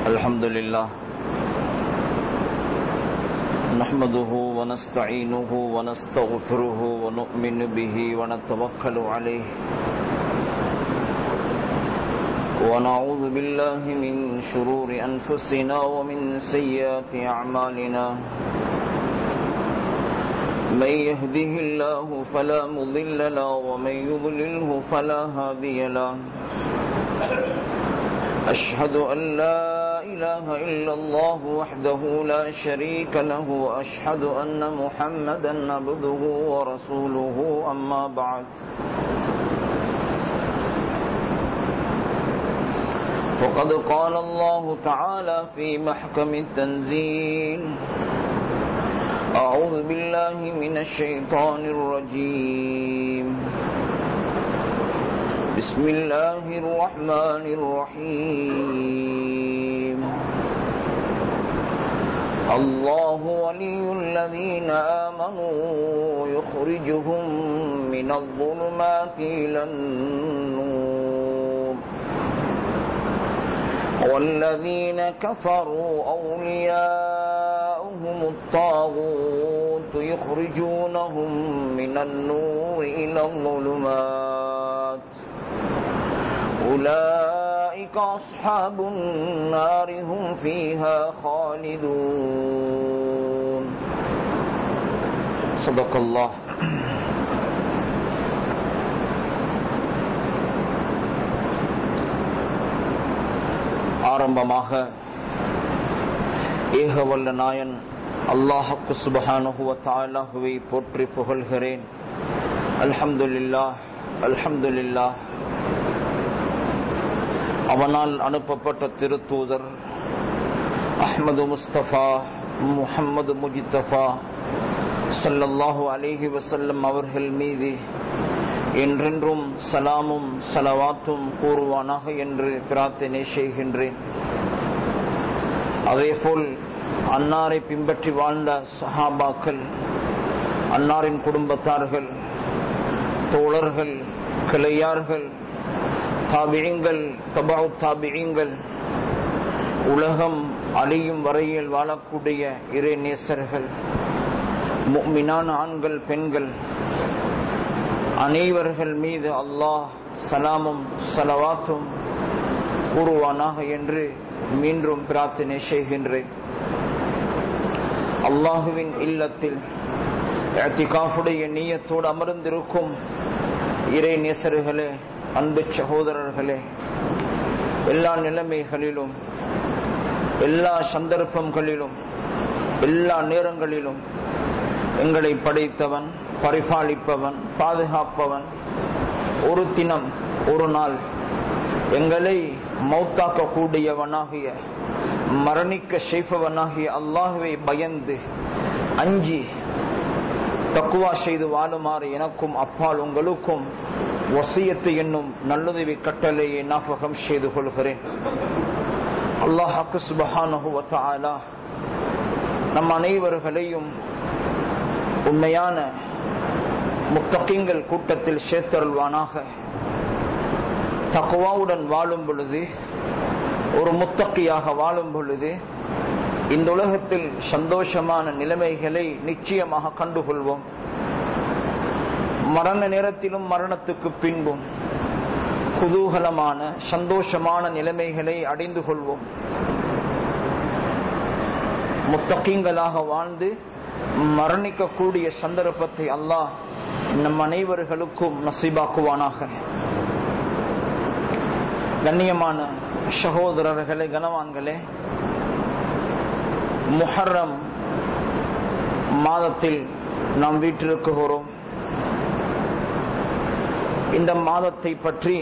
الحمد لله نحمده ونستعينه ونستغفره ونؤمن به ونتوكل عليه ونعوذ بالله من شرور أنفسنا ومن سيئات أعمالنا من يهده الله فلا مضل له ومن يضلله فلا هادي له أشهد أن لا إله إلا الله وحده لا شريك له وأشهد أن محمدا عبده ورسوله أما بعد فقد قال الله تعالى في محكم التنزيل أعوذ بالله من الشيطان الرجيم بسم الله الرحمن الرحيم الله ولي الذين آمنوا يخرجهم من الظلمات إلى النور والذين كفروا أولياؤهم الطاغوت يخرجونهم من النور إلى الظلمات أولئك أصحاب النار هم فيها خالدون صدق الله ஆரம்பமாக ஏகவல்ல நாயன் அல்லாஹுக்கு சுபஹானுகுவ தாலாஹுவை போற்றி புகழ்கிறேன் அல்ஹம்துலில்லா அல்ஹம்துலில்லா அவனால் அனுப்பப்பட்ட திருத்தூதர் அஹ்மது முஸ்தபா முஹம்மது முஜித்தபா சல்லல்லாஹு அலிஹி வசல்லம் அவர்கள் மீது என்றென்றும் சலாமும் சலவாத்தும் கூறுவானாக என்று பிரார்த்தனை செய்கின்றேன் அதேபோல் அன்னாரை பின்பற்றி வாழ்ந்த சஹாபாக்கள் அன்னாரின் குடும்பத்தார்கள் தோழர்கள் கிளையார்கள் தாபியங்கள் தபாவு தாபியங்கள் உலகம் அழியும் வரையில் வாழக்கூடிய இறை நேசர்கள் மினான ஆண்கள் பெண்கள் அனைவர்கள் மீது அல்லாஹ் சலாமும் சலவாத்தும் கூறுவானாக என்று மீண்டும் பிரார்த்தனை செய்கின்றேன் அல்லாஹுவின் இல்லத்தில் காஃபுடைய நீயத்தோடு அமர்ந்திருக்கும் இறை நேசர்களே அன்பு சகோதரர்களே எல்லா நிலைமைகளிலும் எல்லா சந்தர்ப்பங்களிலும் எல்லா நேரங்களிலும் எங்களை படைத்தவன் பரிபாலிப்பவன் பாதுகாப்பவன் ஒரு தினம் ஒரு நாள் எங்களை மௌத்தாக்க கூடியவனாகிய மரணிக்க செய்பவனாகிய அல்லாஹுவை பயந்து அஞ்சி தக்குவா செய்து வாழுமாறு எனக்கும் அப்பால் உங்களுக்கும் வசியத்து என்னும் நல்லுதவி கட்டளையை ஞாபகம் செய்து கொள்கிறேன் அல்லாஹாக்கு சுபஹானுவத்தாலா நம் அனைவர்களையும் உண்மையான முத்தகிங்கள் கூட்டத்தில் சேர்த்தருள்வானாக தக்குவாவுடன் வாழும் பொழுது ஒரு முத்தக்கியாக வாழும் பொழுது இந்த உலகத்தில் சந்தோஷமான நிலைமைகளை நிச்சயமாக கண்டுகொள்வோம் மரண நேரத்திலும் மரணத்துக்கு பின்பும் குதூகலமான சந்தோஷமான நிலைமைகளை அடைந்து கொள்வோம் முத்தகீங்களாக வாழ்ந்து மரணிக்கக்கூடிய சந்தர்ப்பத்தை அல்லாஹ் நம் அனைவர்களுக்கும் நசீபாக்குவானாக கண்ணியமான சகோதரர்களே கனவான்களே முஹர்ரம் மாதத்தில் நாம் வீட்டிருக்குகிறோம் இந்த மாதத்தை பற்றி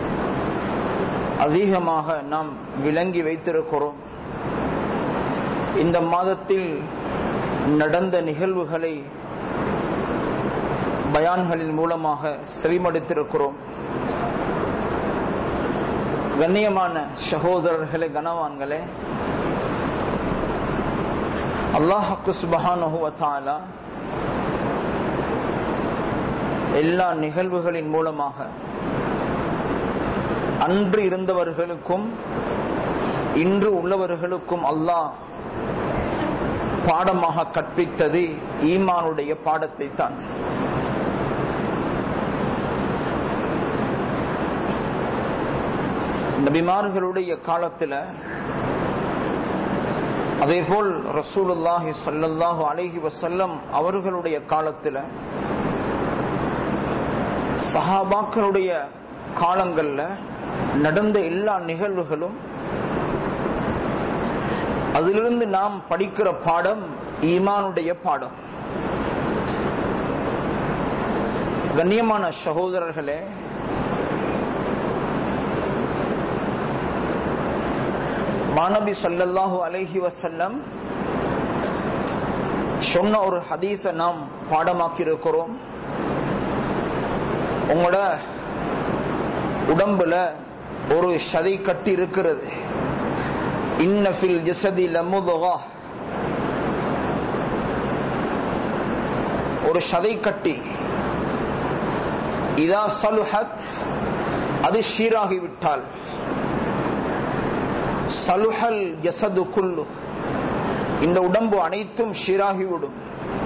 அதிகமாக நாம் விளங்கி வைத்திருக்கிறோம் இந்த மாதத்தில் நடந்த நிகழ்வுகளை பயான்களின் மூலமாக செவிமடுத்திருக்கிறோம் கண்ணியமான சகோதரர்களே கனவான்களே அல்லாஹாக்கு சுபஹானுவத்தாலா எல்லா நிகழ்வுகளின் மூலமாக அன்று இருந்தவர்களுக்கும் இன்று உள்ளவர்களுக்கும் அல்லாஹ் பாடமாக கற்பித்தது ஈமானுடைய பாடத்தை தான் நபிமார்களுடைய காலத்தில் அதே போல் ரசூலுல்லாஹி சல்லல்லாஹு அலைஹி வசல்லம் அவர்களுடைய காலத்தில் சஹாபாக்களுடைய காலங்கள்ல நடந்த எல்லா நிகழ்வுகளும் அதிலிருந்து நாம் படிக்கிற பாடம் ஈமானுடைய பாடம் கண்ணியமான சகோதரர்களே மாணவி சல்லல்லாஹு அலைஹி வசல்லம் சொன்ன ஒரு ஹதீஸ நாம் பாடமாக்கி இருக்கிறோம் உங்களோட உடம்புல ஒரு சதை கட்டி இருக்கிறது இன்னபில் ஜசதி லமுதுகா ஒரு சதை கட்டி இதா சலுஹத் அது ஷீராகிவிட்டால் சலுஹல் ஜசது குல்லு இந்த உடம்பு அனைத்தும் ஷீராகிவிடும்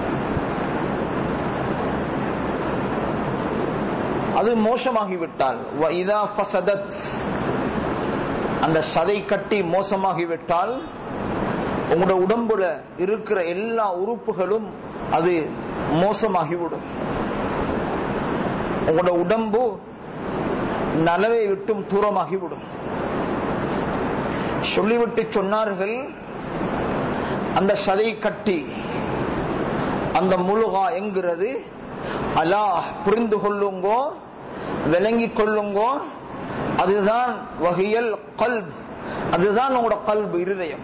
அது மோசமாகிவிட்டால் இதா ஃபசதத் அந்த சதை கட்டி மோசமாகிவிட்டால் உங்களோட உடம்புல இருக்கிற எல்லா உறுப்புகளும் அது மோசமாகிவிடும் உங்களோட உடம்பு நலவை விட்டும் தூரமாகிவிடும் சொல்லிவிட்டு சொன்னார்கள் அந்த சதை கட்டி அந்த முழுகா என்கிறது அலாஹ் புரிந்து கொள்ளுங்கோ விளங்கிக் கொள்ளுங்கோ அதுதான் வகையல் கல்ப் அதுதான் உங்களோட கல்பு இருதயம்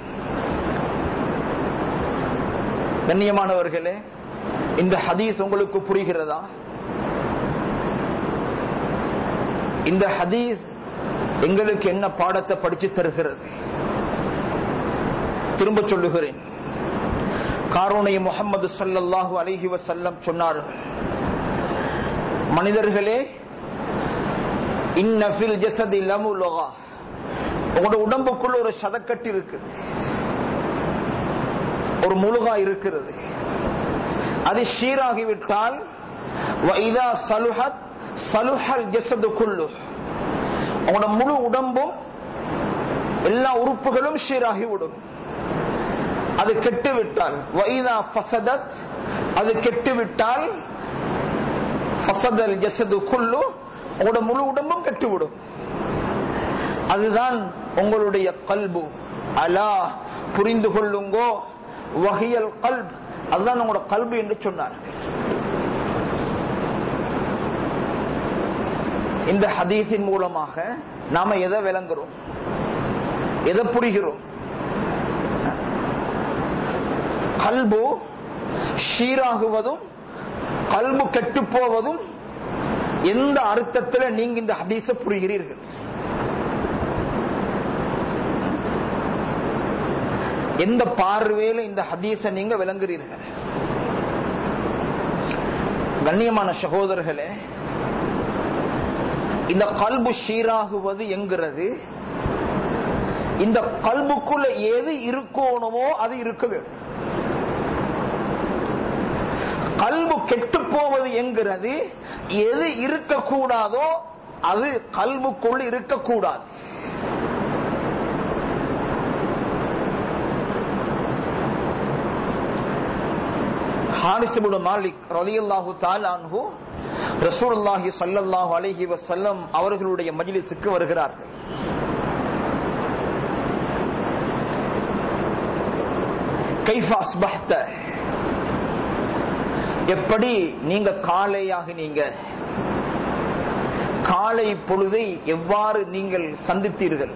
கண்ணியமானவர்களே இந்த ஹதீஸ் உங்களுக்கு புரிகிறதா இந்த ஹதீஸ் எங்களுக்கு என்ன பாடத்தை படிச்சு தருகிறது திரும்ப சொல்லுகிறேன் காரோனை முகமது சல்லல்லாஹு அலஹி வசல்லம் சொன்னார்கள் மனிதர்களே இன்னபில் ஜசதி லமுலகா உங்களோட உடம்புக்குள்ள ஒரு சதக்கட்டு இருக்கு ஒரு முழுகா இருக்கிறது அது ஷீராகிவிட்டால் வைதா சலுஹத் சலுஹல் ஜசது குல்லு உங்களோட முழு உடம்பும் எல்லா உறுப்புகளும் ஷீராகிவிடும் அது கெட்டுவிட்டால் வைதா ஃபசதத் அது கெட்டுவிட்டால் ஃபசதல் ஜசது குல்லு உங்களோட முழு உடம்பும் கெட்டுவிடும் அதுதான் உங்களுடைய கல்பு அலா புரிந்து கொள்ளுங்கோ வகையல் கல்ப் அதுதான் உங்களோட கல்பு என்று சொன்னார் இந்த ஹதீஸின் மூலமாக நாம எதை விளங்குறோம் எதை புரிகிறோம் கல்பு ஷீராகுவதும் கல்பு கெட்டு போவதும் எந்த அர்த்தத்தில் நீங்க இந்த ஹதீஸ புரிகிறீர்கள் எந்த பார்வையில இந்த ஹதீஸ நீங்க விளங்குறீர்கள் கண்ணியமான சகோதரர்களே இந்த கல்பு ஷீராகுவது என்கிறது இந்த கல்புக்குள்ள எது இருக்கணுமோ அது இருக்க வேண்டும் கல்பு கெட்டு போவது என்கிறது எது இருக்கக்கூடாதோ அது கல்புக்குள் இருக்கக்கூடாது ஹாரிசிபுடு மாலிக் ரலியல்லாஹு தாலான்ஹு ரசூலுல்லாஹி ஸல்லல்லாஹு அலைஹி வஸல்லம் அவர்களுடைய மஜ்லிஸுக்கு வருகிறார்கள் கைஃப அஸ்பஹ்த எப்படி நீங்க காலையாக நீங்க காலை பொழுதை எவ்வாறு நீங்கள் சந்தித்தீர்கள்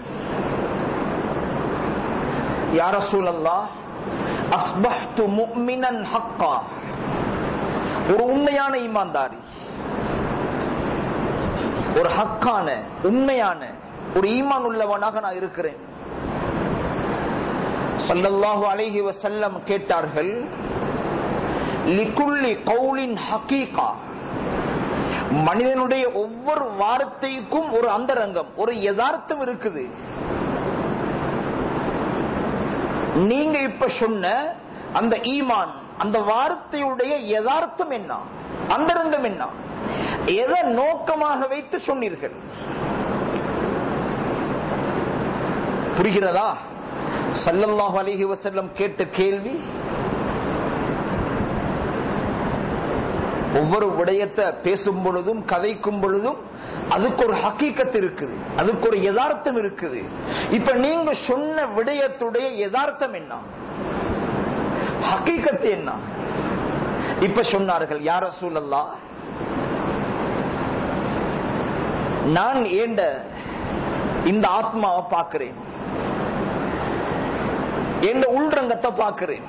யார சூழல்லா அஸ்பஹ்து முக்மினன் ஹக்கா ஒரு உண்மையான ஈமான்தாரி ஒரு ஹக்கான உண்மையான ஒரு ஈமான் உள்ளவனாக நான் இருக்கிறேன் சல்லல்லாஹு அலைஹி வசல்லம் கேட்டார்கள் லிகுல்லி கவுலின் ஹக்கீகா மனிதனுடைய ஒவ்வொரு வார்த்தைக்கும் ஒரு அந்தரங்கம் ஒரு யதார்த்தம் இருக்குது நீங்க இப்ப சொன்ன அந்த ஈமான் அந்த வார்த்தையுடைய யதார்த்தம் என்ன அந்தரங்கம் என்ன எதை நோக்கமாக வைத்து சொன்னீர்கள் புரிகிறதா சல்லல்லாஹு அலைஹி வஸல்லம் கேட்ட கேள்வி ஒவ்வொரு விடயத்தை பேசும் பொழுதும் கதைக்கும் பொழுதும் அதுக்கு ஒரு ஹக்கீக்கத் இருக்குது அதுக்கு ஒரு யதார்த்தம் இருக்குது இப்ப நீங்க சொன்ன விடயத்துடைய யதார்த்தம் என்ன ஹக்கீக்கத்து என்ன இப்ப சொன்னார்கள் யார சூழல்லா நான் ஏண்ட இந்த ஆத்மாவை பார்க்கிறேன் என் உள்ரங்கத்தை பார்க்கிறேன்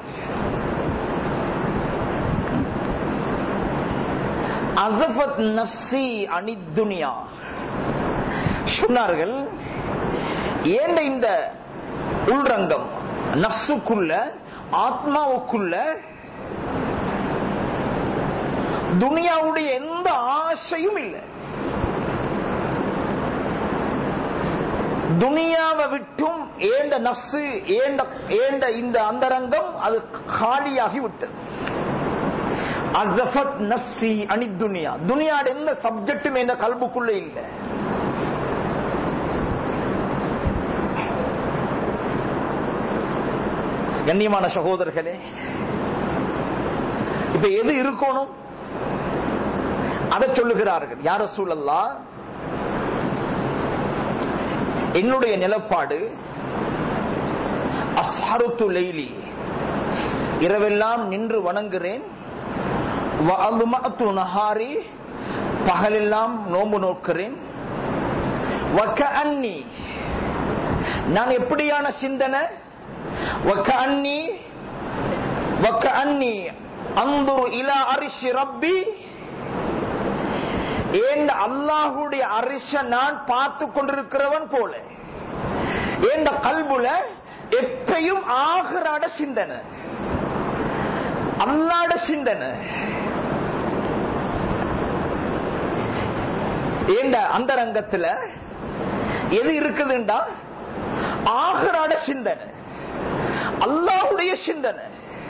அசபத் நப்சி அனித்துனியா சொன்னார்கள் ஏண்ட இந்த உள்ரங்கம் நப்சுக்குள்ள ஆத்மாவுக்குள்ள துனியாவுடைய எந்த ஆசையும் இல்லை துனியாவை விட்டும் ஏண்ட நப்சு ஏண்ட ஏண்ட இந்த அந்தரங்கம் அது காலியாகி விட்டது அசஃபத் நஸ்ஸி அனி துனியா துனியாட எந்த சப்ஜெக்டும் எந்த கல்புக்குள்ள இல்லை கண்ணியமான சகோதரர்களே இப்ப எது இருக்கணும் அதை சொல்லுகிறார்கள் யார சூழல்லா என்னுடைய நிலப்பாடு அஸ்ஹருத்து லைலி இரவெல்லாம் நின்று வணங்குகிறேன் நஹாரி பகலெல்லாம் நோம்பு நோக்கிறேன் அன்னி நான் எப்படியான சிந்தனை அன்னி அன்னி அந்துரு இலா அரிசி ரப்பி ஏண்ட அல்லாஹுடைய அரிச நான் பார்த்து கொண்டிருக்கிறவன் போல ஏண்ட கல்புல எப்பையும் ஆகிறாட சிந்தனை அல்லாட சிந்தனை ஏண்ட அந்த ரங்கத்துல எது இருக்குதுண்டா ஆகிறாட சிந்தனை அல்லாஹுடைய சிந்தனை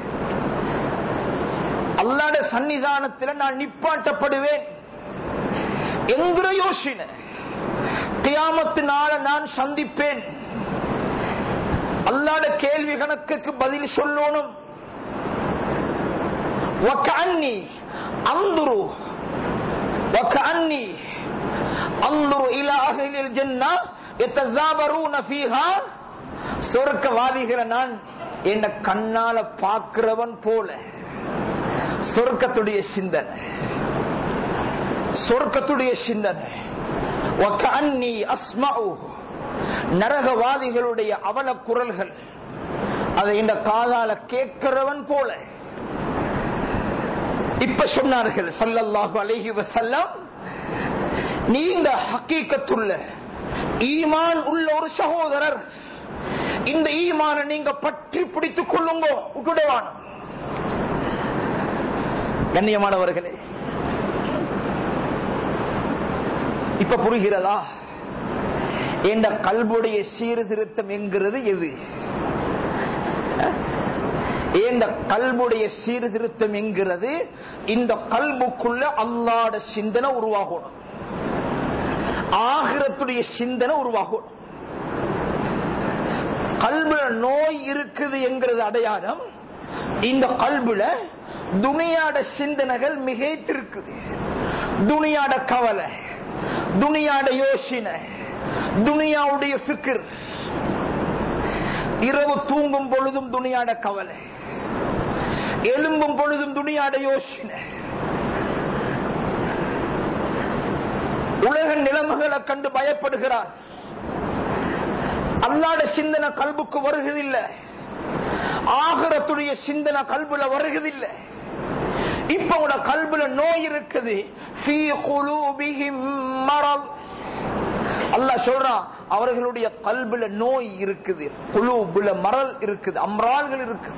அல்லாட சன்னிதானத்தில் நான் நிப்பாட்டப்படுவேன் என்கிற யோசனை கியாமத்தினால நான் சந்திப்பேன் அல்லாட கேள்வி கணக்குக்கு பதில் சொல்லணும் وكأني أنظر وكأني أنظر إلى أهل الجنة يتزابرون فيها சொர்க்கவாதிகளை நான் என்ன கண்ணால பார்க்கிறவன் போல சொர்க்கத்துடைய சிந்தனை சொர்க்கத்துடைய சிந்தனை وكأني أسمع நரகவாதிகளுடைய அவல குரல்கள் அதை இந்த காதால கேட்கிறவன் போல இப்ப சொன்னார்கள் சல்லல்லாஹு அலைஹி வஸல்லம் நீங்க ஹக்கீக்கத்துள்ள ஈமான் உள்ள ஒரு சகோதரர் இந்த ஈமான நீங்க பற்றி பிடித்துக் கொள்ளுங்க விட்டுடுவான் கண்ணியமானவர்களே இப்ப புரிகிறதா என்ற கல்புடைய சீர்திருத்தம் என்கிறது எது இந்த கல்புடைய சீர்திருத்தம் என்கிறது இந்த கல்புக்குள்ள அல்லாட சிந்தனை உருவாகணும் ஆகிரத்துடைய சிந்தனை உருவாகணும் கல்புல நோய் இருக்குது என்கிறது அடையாளம் இந்த கல்புல துணியாட சிந்தனைகள் மிகைத்திருக்குது துணியாட கவலை துணியாட யோசனை துனியாவுடைய பிக்கர் இரவு தூங்கும் பொழுதும் துணியாட கவலை எலும்பும் பொழுதும் துணியாட யோசனை உலக நிலைமைகளை கண்டு பயப்படுகிறார் அல்லாட சிந்தனை கல்புக்கு வருகிறதில்லை ஆகரத்துடைய சிந்தனை கல்புல வருகிறதில்லை இப்ப உங்களோட கல்புல நோய் இருக்குது அல்லா சொல்றான் அவர்களுடைய கல்புல நோய் இருக்குது குழுபுல மரல் இருக்குது அம்ரால்கள் இருக்குது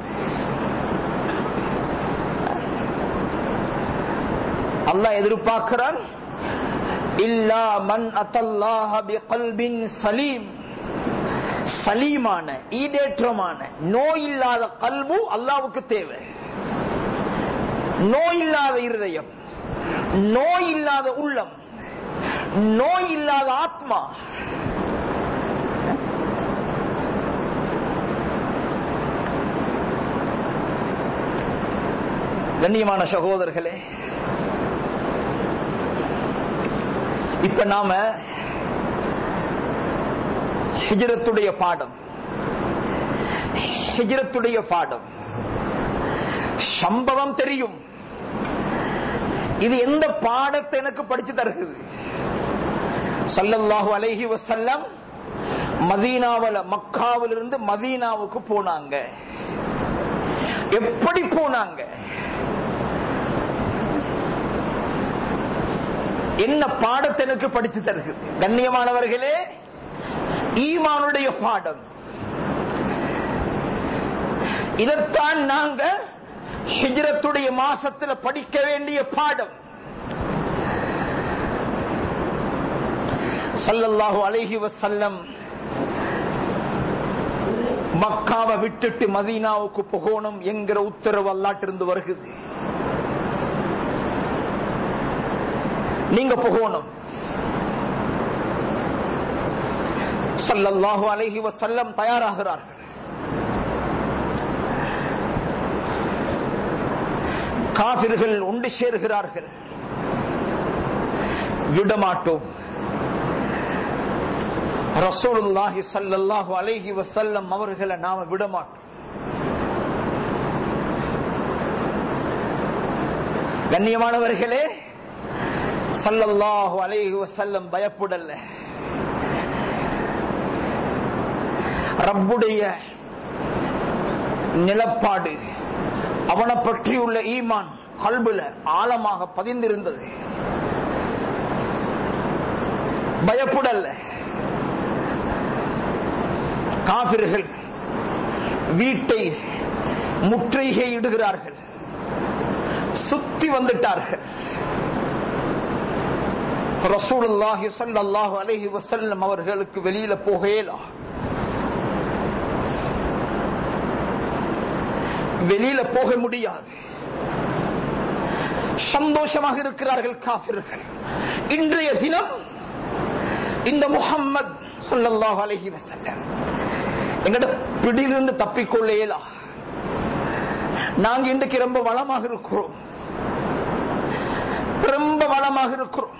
அல்லாஹ் எதிர்பார்க்கிறான் இல்லா மன் அத்தல்லாஹ கல்பின் சலீம் சலீமான ஈடேற்றமான நோய் இல்லாத கல்பு அல்லாவுக்கு தேவை நோய் இல்லாத இருதயம் நோய் இல்லாத உள்ளம் நோய் இல்லாத ஆத்மா கண்ணியமான சகோதரர்களே இப்ப நாம ஹிஜரத்துடைய பாடம் ஹிஜரத்துடைய பாடம் சம்பவம் தெரியும் இது எந்த பாடத்தை எனக்கு படிச்சு தருகிறது சல்லல்லாஹு அலைஹி வசல்லம் மதீனாவில மக்காவிலிருந்து மதீனாவுக்கு போனாங்க எப்படி போனாங்க என்ன பாடத்தை எனக்கு படிச்சு தருகிறது கண்ணியமானவர்களே ஈமானுடைய பாடம் இதைத்தான் நாங்க ஹிஜ்ரத்துடைய மாசத்துல படிக்க வேண்டிய பாடம் சல்லல்லாஹு அலைஹி வசல்லம் மக்காவை விட்டுட்டு மதீனாவுக்கு போகணும் என்கிற உத்தரவு அல்லாட்டிருந்து வருகிறது நீங்க போகணும் சல்லல்லாஹு அலைஹி வசல்லம் தயாராகிறார்கள் காபிர்கள் ஒன்று சேர்கிறார்கள் விடமாட்டோம் ரசூலுல்லாஹி சல்லல்லாஹு அலைஹி வசல்லம் அவர்களை நாம விடமாட்டோம் கண்ணியமானவர்களே சல்லல்லாஹு அலைஹி வசல்லம் பயப்படல ரப்புடைய நிலப்பாடு அவனை பற்றியுள்ள ஈமான் கல்புல ஆழமாக பதிந்திருந்தது பயப்படல காபிர்கள் வீட்டை முற்றுகை இடுகிறார்கள் சுத்தி வந்துட்டார்கள் ரசூலுல்லாஹி ஸல்லல்லாஹு அலைஹி வஸல்லம் அவர்களுக்கு வெளியில போகேலா வெளியில போக முடியாது சந்தோஷமாக இருக்கிறார்கள் காபிர்கள் இன்றைய தினம் இந்த முகம்மது சொல்லல்லாஹு அலைஹி வஸல்லம் எங்கட பிடியிலிருந்து தப்பிக்கொள்ள இயலா நாங்க இன்றைக்கு ரொம்ப வளமாக இருக்கிறோம் ரொம்ப வளமாக இருக்கிறோம்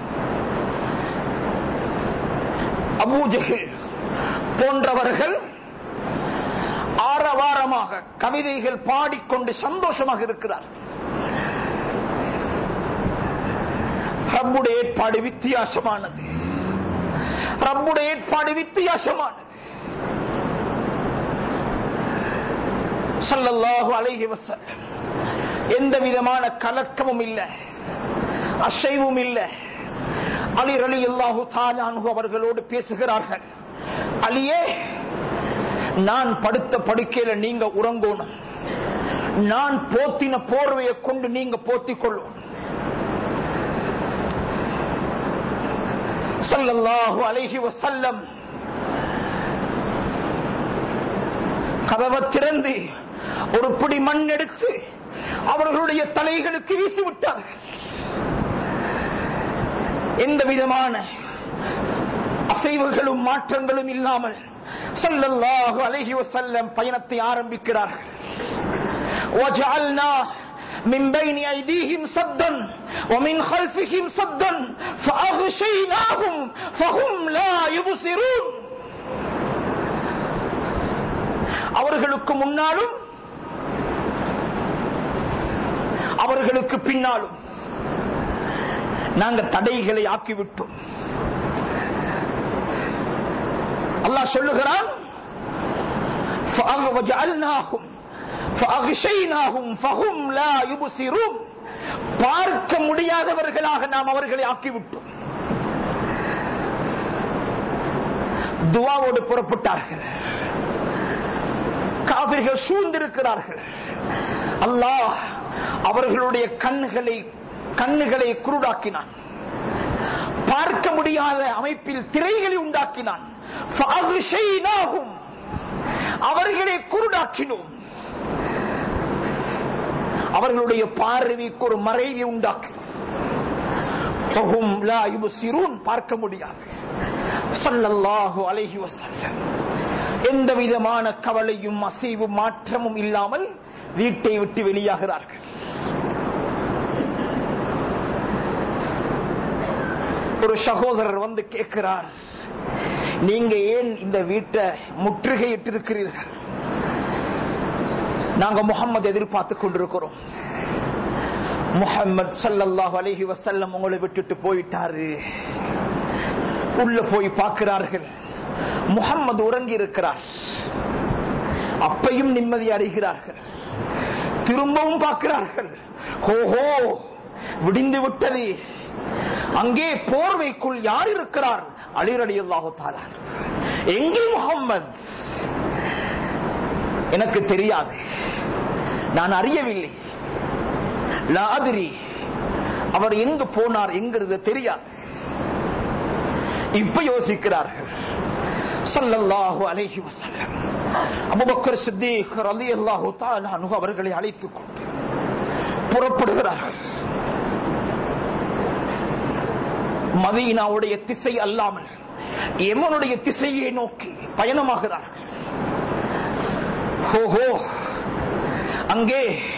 அபூஜகில் போன்றவர்கள் ஆரவாரமாக கவிதைகள் பாடிக்கொண்டு சந்தோஷமாக இருக்கிறார் ரப்புடைய ஏற்பாடு வித்தியாசமானது ரப்புடைய ஏற்பாடு வித்தியாசமானது சல்லல்லாஹு அலைஹி வஸல்லம் எந்த விதமான கலக்கமும் இல்லை அசைவும் இல்லை அலி அலி அல்லாஹு தாலானு அவர்களோடு பேசுகிறார்கள் அலியே நான் படுத்த படுக்கையில நீங்க உறங்கணும் நான் போத்தின போர்வையை கொண்டு நீங்க போத்திக் கொள்ளும் சல்லல்லாஹு அலைஹி வசல்லம் கதவை திறந்து ஒரு பிடி மண் எடுத்து அவர்களுடைய தலைகளுக்கு வீசிவிட்டார்கள் எந்த விதமான அசைவுகளும் மாற்றங்களும் இல்லாமல் சல்லல்லாஹு அலைஹி வஸல்லம் பயணத்தை ஆரம்பிக்கிறார்கள் وجعلنا من بين أيديهم سدا ومن خلفهم سدا فأغشيناهم فهم لا يبصرون அவர்களுக்கு முன்னாலும் அவர்களுக்கு பின்னாலும் நாங்க தடைகளை ஆக்கிவிட்டோம் அல்லாஹ் சொல்லுகிறான் فَأَغْوَجَعَلْنَاهُمْ فَأَغْشَيْنَاهُمْ فَهُمْ لَا يُبْصِرُونَ பார்க்க முடியாதவர்களாக நாம் அவர்களை ஆக்கிவிட்டோம் துவாவோடு புறப்பட்டார்கள் காவிர்கள் சூழ்ந்திருக்கிறார்கள் அல்லாஹ் அவர்களுடைய கண்களை கண்ணுகளை குருடாக்கினான் பார்க்க முடியாத அமைப்பில் திரைகளை உண்டாக்கினான் فَأَغْشَيْنَاهُمْ. அவர்களை குருடாக்கினோம் அவர்களுடைய பார்வைக்கு ஒரு மறைவை உண்டாக்கினோம் فَهُمْ لَا يُبْصِرُونَ. பார்க்க முடியாது ஸல்லல்லாஹு அலைஹி வஸல்லம் எந்த விதமான கவலையும் அசைவும் மாற்றமும் இல்லாமல் வீட்டை விட்டு வெளியாகிறார்கள் ஒரு சகோதரர் வந்து கேட்கிறார் நீங்க ஏன் இந்த வீட்டை முற்றுகையிட்டு இருக்கிறீர்கள் நாங்க முகம்மது எதிர்பார்த்து கொண்டிருக்கிறோம் முகம்மது ஸல்லல்லாஹு அலைஹி வஸல்லம் உங்களை விட்டுட்டு போயிட்டாரு உள்ள போய் பார்க்கிறார்கள் முகம்மது உறங்கி இருக்கிறார் அப்பையும் நிம்மதி அடைகிறார்கள் திரும்பவும் பார்க்கிறார்கள் ஓஹோ விடிந்து விட்டது அங்கே போர்வைக்குள் யார் இருக்கிறார் அலிரடி அல்லாஹு எங்கே முகம்மது எனக்கு தெரியாது நான் அறியவில்லை லாதிரி அவர் எங்கு போனார் எங்கிறது தெரியாது இப்ப யோசிக்கிறார்கள் ஸல்லல்லாஹு அலைஹி வஸல்லம் அபூபக்கர் சித்தீக் ரலியல்லாஹு தஆலா அன்ஹு அவர்களை அழைத்துக் கொண்டு புறப்படுகிறார்கள் மதீனாவுடைய திசை அல்லாமல் எமனுடைய திசையை நோக்கி பயணமாகிறார்கள் ஓஹோ அங்கே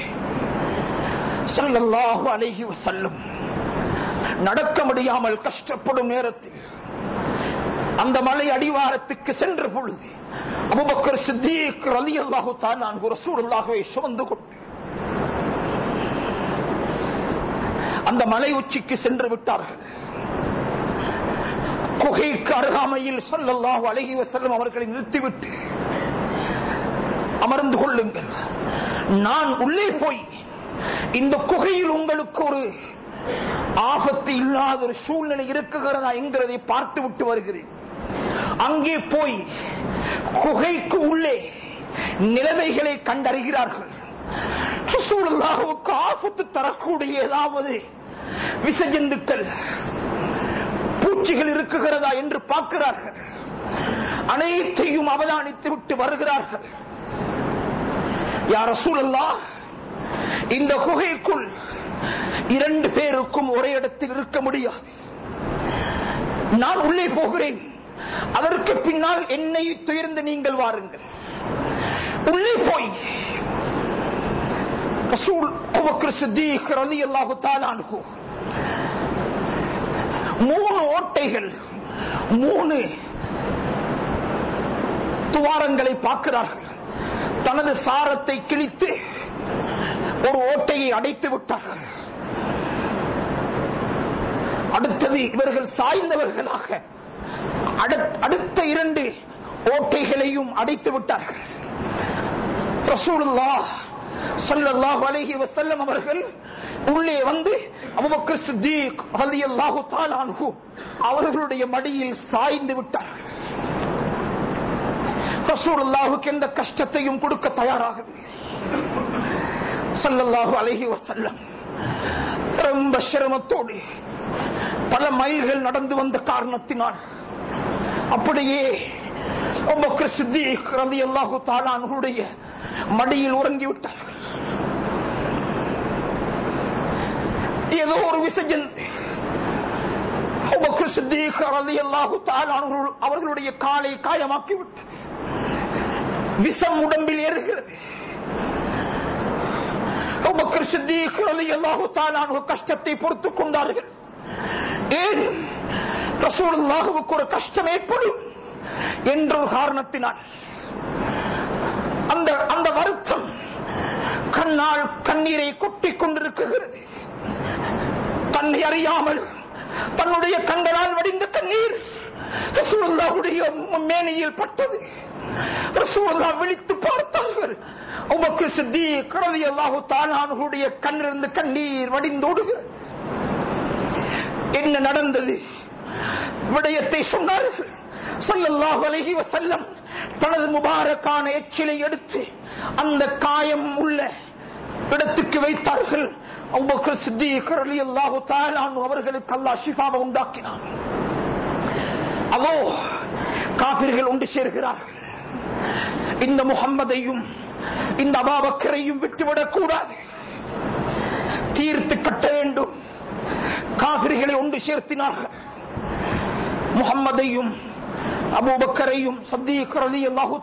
ஸல்லல்லாஹு அலைஹி வஸல்லம் நடக்க முடியாமல் கஷ்டப்படும் நேரத்தில் அந்த மலை அடிவாரத்துக்கு சென்ற பொழுது அபுபக்கர் சித்தீக் ரலியல்லாஹு தஆலா அன்ஹு ரசூலுல்லாஹ்வை சுமந்து கொண்டு அந்த மலை உச்சிக்கு சென்று விட்டார்கள் குகைக்கு அருகாமையில் ஸல்லல்லாஹு அலைஹி வஸல்லம் அவர்களை நிறுத்திவிட்டு அமர்ந்து கொள்ளுங்கள் நான் உள்ளே போய் இந்த குகையில் உங்களுக்கு ஒரு ஆபத்து இல்லாத ஒரு சூழ்நிலை இருக்குகிறதா என்கிறதை பார்த்து விட்டு வருகிறேன் அங்கே போய் குகைக்கு உள்ளே நிலைமைகளை கண்டறிகிறார்கள் ரசூலுல்லாஹுவுக்கு ஆபத்து தரக்கூடிய ஏதாவது விசஜந்துக்கள் பூச்சிகள் இருக்குகிறதா என்று பார்க்கிறார்கள் அனைத்தையும் அவதானித்து விட்டு வருகிறார்கள் யார் ரசூலல்லா இந்த குகைக்குள் இரண்டு பேருக்கும் ஒரே இடத்தில் இருக்க முடியாது நான் உள்ளே போகிறேன் அதற்கு பின்னால் என்னை துயர்ந்து நீங்கள் வாருங்கள் உள்ளே போய் ரசூல் அபூபக்கர் சித்தீக் ரலியல்லாஹு தஆலா அன்ஹு மூணு ஓட்டைகள் மூணு துவாரங்களை பார்க்கிறார்கள் தனது சாரத்தை கிழித்து ஒரு ஓட்டையை அடைத்து விட்டார்கள் அடுத்தது இவர்கள் சாய்ந்தவர்களாக அடுத்- அடுத்த இரண்டு ஓட்டைகளையும் அடைத்து விட்டார்கள் ரசூலுல்லாஹ் ஸல்லல்லாஹு அலைஹி வஸல்லம் அவர்கள் உள்ளே வந்து அபூபக்கர் சித்தீக் ரலியல்லாஹு தஆலா அன்ஹு அவர்களுடைய மடியில் சாய்ந்து விட்டார்கள் ரசூலுல்லாஹுக்கு எந்த கஷ்டத்தையும் கொடுக்க தயாராகவில்லை ஸல்லல்லாஹு அலைஹி வஸல்லம் ரொம்ப சிரமத்தோடு பல மைல்கள் நடந்து வந்த காரணத்தினால் அப்படியே அபூபக்கர் சித்தீக் ரலியல்லாஹு தஆலா அன்ஹுடைய மடியில் உறங்கி விட்டார்கள் ஏதோ ஒரு விசஜன் அபூபக்கர் சித்தீக் ரலியல்லாஹு தஆலா அன்ஹு அவர்களுடைய காலை காயமாக்கி விட்டது விஷம் உடம்பில் ஏறுகிறது அபூபக்கர் சித்தீக் ரலியல்லாஹு தஆலா அன்ஹு கஷ்டத்தை பொறுத்துக் கொண்டார்கள் ஏன் ரசூலுல்லாஹுவுக்கு ஒரு கஷ்டம் ஏற்படும் என்ற ஒரு காரணத்தினால் அந்த அந்த வருத்தம் கண்ணால் கண்ணீரை கொட்டிக் கொண்டிருக்கிறது தன்னை அறியாமல் தன்னுடைய கண்களால் வடிந்த கண்ணீர் ரசூலுல்லாஹுடைய மேனியில் பட்டது ரசூலுல்லா விழித்து பார்த்தார்கள் உமக்கு சித்தி கரதி அல்லாஹு தானானுடைய கண்ணிலிருந்து கண்ணீர் வடிந்தோடுகிறது என்ன நடந்தது விடயத்தை சொன்னார்கள் ஸல்லல்லாஹு அலைஹி வஸல்லம் தனது முபாரக்கான எச்சிலை எடுத்து அந்த காயம் உள்ள இடத்துக்கு வைத்தார்கள் அவ்வக்கள் சித்திகர் அலி அல்லாஹு தாலான் அவர்களுக்கு அல்லாஹ் ஷிஃபாவை உண்டாக்கினான் அதோ காபிர்கள் உண்டு சேர்கிறார்கள் இந்த முகம்மதையும் இந்த அபாபக்கரையும் விட்டுவிடக் கூடாது தீர்த்து கட்ட வேண்டும் காபிர்களை ஒன்று சேர்த்தினார்கள் முகம்மதையும் அபூபக்கரையும் சத்தீக் ரலி அல்லாஹு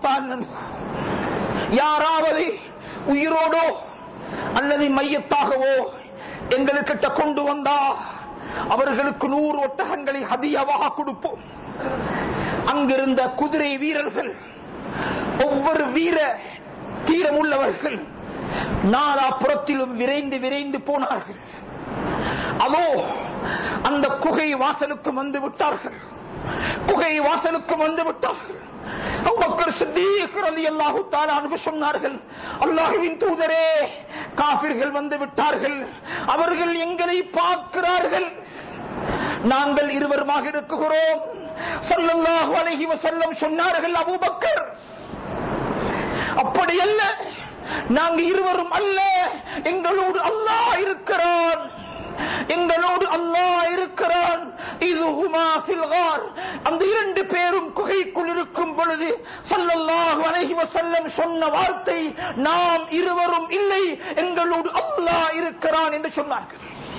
யாராவது உயிரோடோ அல்லது மையத்தாகவோ எங்களுக்கிட்ட கொண்டு வந்தா அவர்களுக்கு நூறு ஒட்டகங்களை ஹதியாவாக கொடுப்போம் அங்கிருந்த குதிரை வீரர்கள் ஒவ்வொரு வீர தீரமுள்ளவர்கள் நாலாபுறத்திலும் விரைந்து விரைந்து போனார்கள் அதோ அந்த குகை வாசலுக்கு வந்து விட்டார்கள் குகை வாசலுக்கு வந்து விட்டார்கள் அபூபக்கர் சித்தீக் ரலியல்லாஹு தஆலா அன்ஹு சொன்னார்கள் அல்லாஹ்வின் தூதரே காபிர்கள் வந்து விட்டார்கள் அவர்கள் எங்களை பார்க்கிறார்கள் நாங்கள் இருவருமாக இருக்குகிறோம் ஸல்லல்லாஹு அலைஹி வஸல்லம் சொன்னார்கள் அபூபக்கர் அப்படி அல்ல நாங்க இருவரும் அல்ல எங்களோடு அல்லாஹ் இருக்கிறான் எங்களோடு அல்லாஹ் இருக்கிறான் இது ஹுமா ஃபில் கார் அந்த இரண்டு பேரும் குகைக்குள் இருக்கும் பொழுது ஸல்லல்லாஹு அலைஹி வஸல்லம் சொன்ன வார்த்தை நாம் இருவரும் இல்லை எங்களோடு அல்லாஹ் இருக்கிறான் என்று சொன்னார்கள்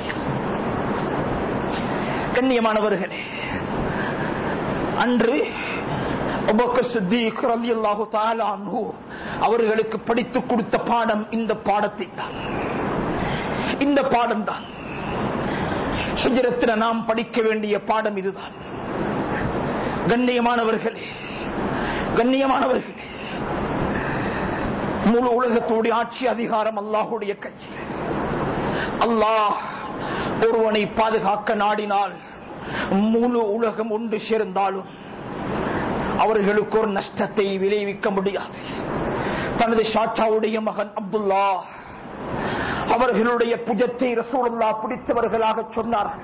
கண்ணியமானவர்களே அன்று அபூபக்கர் சித்தீக் ரலியல்லாஹு தஆலா அன்ஹு அவர்களுக்கு படித்துக் கொடுத்த பாடம் இந்த பாடத்தை தான் இந்த பாடம் தான் ஹிஜ்ரத்தில் நாம் படிக்க வேண்டிய பாடம் இதுதான் கண்ணியமானவர்களே கண்ணியமானவர்களே முழு உலகத்தோடைய ஆட்சி அதிகாரம் அல்லாஹுடைய கையில் அல்லாஹ் ஒருவனை பாதுகாக்க நாடினால் முழு உலகம் ஒன்று சேர்ந்தாலும் அவர்களுக்கு ஒரு நஷ்டத்தை விளைவிக்க முடியாது தனது ஷாச்சாவுடைய மகன் அப்துல்லா அவர்களுடைய புஜத்தை ரசூலுல்லா பிடித்தவர்களாக சொன்னார்கள்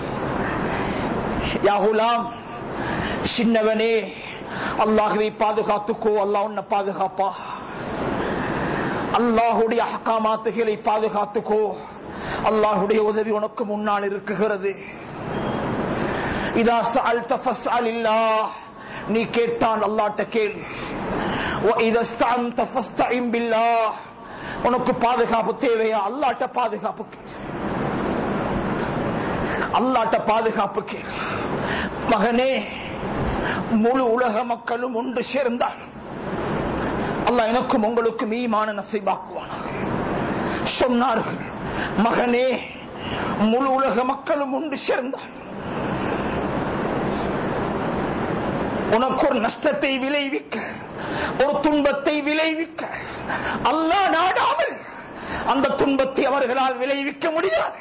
யாகுலாம் சின்னவனே அல்லாஹுவை பாதுகாத்துக்கோ அல்லாஹ் உன்னை பாதுகாப்பா அல்லாஹுடைய அஹ்காமாத்துகளை பாதுகாத்துக்கோ அல்லாஹுடைய உதவி உனக்கு முன்னால் இருக்குகிறது இதா சஅல்த ஃபஸ்அலில்லாஹ் நீ கேட்டான் அல்லாட்ட கேள் وَإِذَا اسْتَعَنْتَ فَاسْتَعِنْ بِاللَّهِ உனக்கு பாதுகாப்பு தேவையா அல்லாட்ட பாதுகாப்பு கேள். அல்லாட்ட பாதுகாப்பு கேள். மகனே முழு உலக மக்களும் ஒன்று சேர்ந்தால் அல்லாஹ் எனக்கும் உங்களுக்கும் ஈமான நசைபாக்குவானாக சொன்னார்கள் மகனே முழு உலக மக்களும் ஒன்று சேர்ந்தால் உனக்கு ஒரு நஷ்டத்தை விளைவிக்க ஒரு துன்பத்தை விளைவிக்க அல்லாஹ் நாடாமல் அந்த துன்பத்தை அவர்களால் விளைவிக்க முடியாது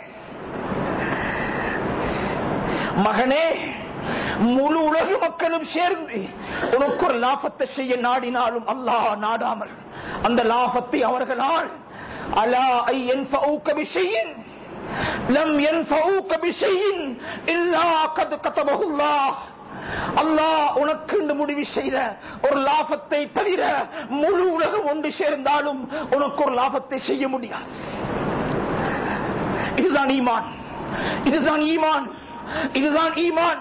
மகனே முழு உலக மக்களும் சேர்ந்து உனக்கு ஒரு லாபத்தை செய்ய நாடினாலும் அல்லாஹ் நாடாமல் அந்த லாபத்தை அவர்களால் அலா ஐ ينفعوك بشيء لم ينفعوك بشيء إلا قد كتبه الله அல்லாஹ் உனக்கு இந்த முடிவு செய்த ஒரு லாபத்தை தவிர முழு உலகம் ஒன்று சேர்ந்தாலும் உனக்கு ஒரு லாபத்தை செய்ய முடியாது இதுதான் ஈமான் இதுதான் ஈமான் இதுதான் ஈமான்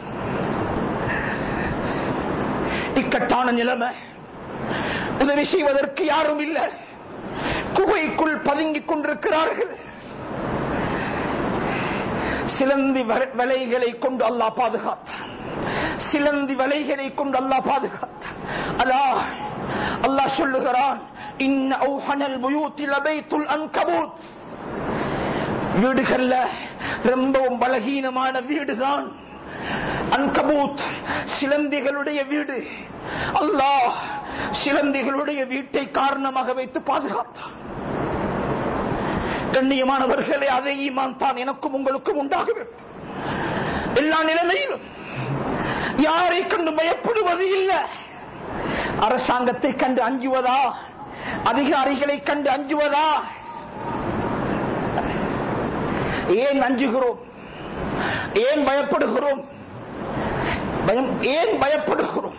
இக்கட்டான நிலைமை உதவி செய்வதற்கு யாரும் இல்லை குகைக்குள் பதுங்கிக் கொண்டிருக்கிறார்கள் சிலந்தி வ- வலைகளை கொண்டு அல்லாஹ் பாதுகாத்தான் சிலந்தி வலைகளை கொண்டு அல்லாஹ் பாதுகாத்தான் அல்லாஹ் அல்லாஹ் சொல்லுகிறான் இன்ன அவுஹனல் புயூத்தி லபைத்துல் அன்கபூத் வீடுகள்ல ரொம்பவும் பலகீனமான வீடுதான் அன்கபூத் சிலந்திகளுடைய வீடு அல்லாஹ் சிலந்திகளுடைய வீட்டை காரணமாக வைத்து பாதுகாத்தான் கண்ணியமானவர்களே அதை ஈமான் தான் எனக்கும் உங்களுக்கும் உண்டாக வேண்டும் எல்லா நிலைமையிலும் யாரை கண்டு பயப்படுவது இல்லை அரசாங்கத்தை கண்டு அஞ்சுவதா அதிகாரிகளை கண்டு அஞ்சுவதா ஏன் அஞ்சுகிறோம் ஏன் பயப்படுகிறோம் பயம் ஏன் பயப்படுகிறோம்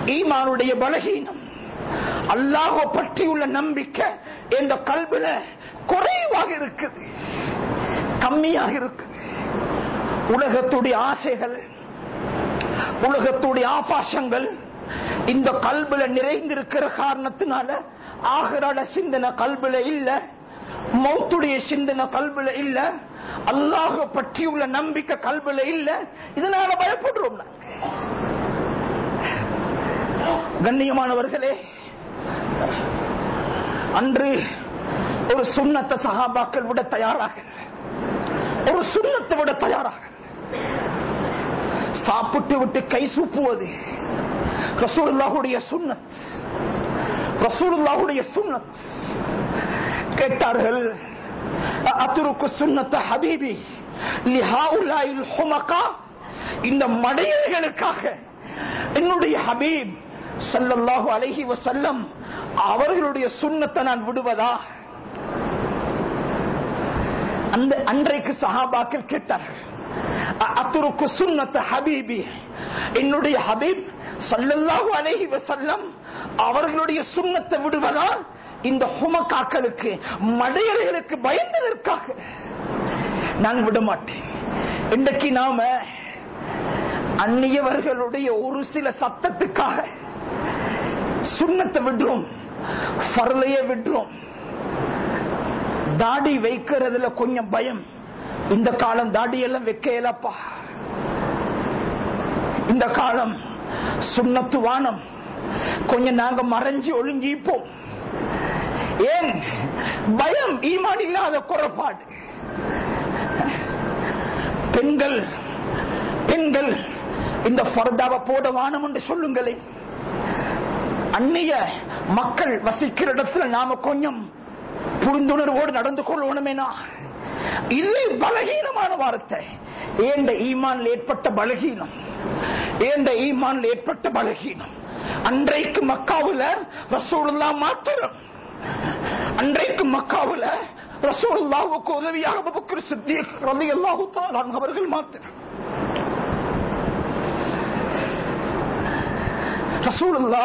ஈமானுடைய பலகீனம் அல்லாஹோ பற்றியுள்ள நம்பிக்கை என்ற கல்வில குறைவாக இருக்குது கம்மியாக இருக்குது உலகத்துடைய ஆசைகள் உலகத்துடைய ஆபாசங்கள் இந்த கல்வில நிறைந்திருக்கிற காரணத்தினால ஆகராட சிந்தனை கல்வில இல்ல மௌத்துடைய சிந்தனை கல்வில இல்ல அல்லாஹ பற்றியுள்ள நம்பிக்கை கல்வில இல்ல இதனால பயப்படுறோம் நாங்க கண்ணியமானவர்களே அன்று ஒரு சுண்ணத்தை சகாபாக்கள் விட தயாராக ஒரு சுண்ணத்தை விட தயாராக சாப்பிட்டு விட்டு கை சூப்புவது ரசூலுல்லாஹுடைய சுண்ணத் ரசூலுல்லாஹுடைய சுண்ணத் கேட்டார்கள் அத்துருக்கு சுண்ணத்த ஹபீபி லிஹாவுல்லாயில் ஹுமகா இந்த மடையர்களுக்காக என்னுடைய ஹபீப் சல்லல்லாஹு அலைஹி வசல்லம் அவர்களுடைய சுண்ணத்தை நான் விடுவதா அந்த அன்றைக்கு சஹாபாக்கள் கேட்டார்கள் அத்துருக்கு சுண்ணத்த ஹபீபி என்னுடைய ஹபீப் சல்லல்லாஹு அலைஹி வசல்லம் அவர்களுடைய சுண்ணத்தை விடுவதா இந்த ஹுமக்காக்களுக்கு மடையர்களுக்கு பயந்ததற்காக நான் விட மாட்டேன் இன்றைக்கு நாம அந்நியவர்களுடைய ஒரு சில சத்தத்துக்காக சுண்ணத்தை விடுறோம் பரலைய விடுறோம் தாடி வைக்கிறதுல கொஞ்சம் பயம் இந்த காலம் தாடி எல்லாம் வைக்கலப்பா இந்த காலம் சுண்ணத்து வானம் கொஞ்சம் நாங்க மறைஞ்சு ஒழுங்கிப்போம் ஏன் பயம் ஈமான் இல்லாத குறைபாடு பெண்கள் பெண்கள் இந்த பர்தாவை போட வானம் என்று சொல்லுங்களேன் அந்நிய மக்கள் வசிக்கிற இடத்துல நாம கொஞ்சம் புரிந்துணர்வோடு நடந்து கொள்ளணுமேனா இது பலகீனமான வார்த்தை ஏண்ட ஈமான் ஏற்பட்ட பலகீனம் ஏண்ட ஈமான் ஏற்பட்ட பலகீனம் அன்றைக்கு மக்காவுல ரசூலுல்லா மாத்திரம் அன்றைக்கு மக்காவுல ரசூலுல்லாவுக்கு உதவியாக அபூபக்கர் சித்திக் ரலியல்லாஹு தஆலா அவர்கள் மாத்திரம் ரசூலுல்லா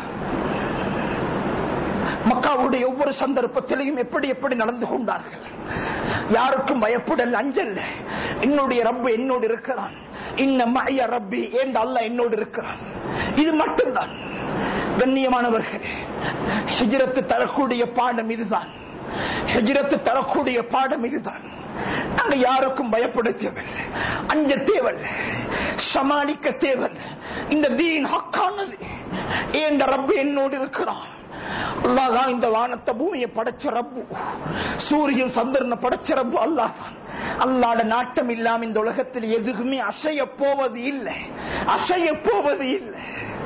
மக்காவுடைய ஒவ்வொரு சந்தர்ப்பத்திலையும் எப்படி எப்படி நடந்து கொண்டார்கள் யாருக்கும் பயப்படல் அஞ்சல் என்னுடைய ரப்பு என்னோடு இருக்கிறான் இன்ன மய ரப்பி ஏண்ட அல்ல என்னோடு இருக்கிறான் இது மட்டும்தான் கண்ணியமானவர்கள் ஹிஜரத்து தரக்கூடிய பாடம் இதுதான் ஹிஜரத்து தரக்கூடிய பாடம் இதுதான் நாங்க யாருக்கும் பயப்பட தேவையில்லை அஞ்ச தேவல் சமாளிக்க தேவல் இந்த தீன் ஹக்கானது ஏண்ட ரப்பு என்னோடு இருக்கிறான் அல்லாதான் இந்த வானத்தை பூமியை படைச்ச ரப்பு சூரியன் சந்திரனை படைச்ச ரப்பு அல்லாஹ் அல்லாட நாட்டம் இல்லாம இந்த உலகத்தில் எதுக்குமே அசைய போவது இல்லை அசைய போவது இல்லை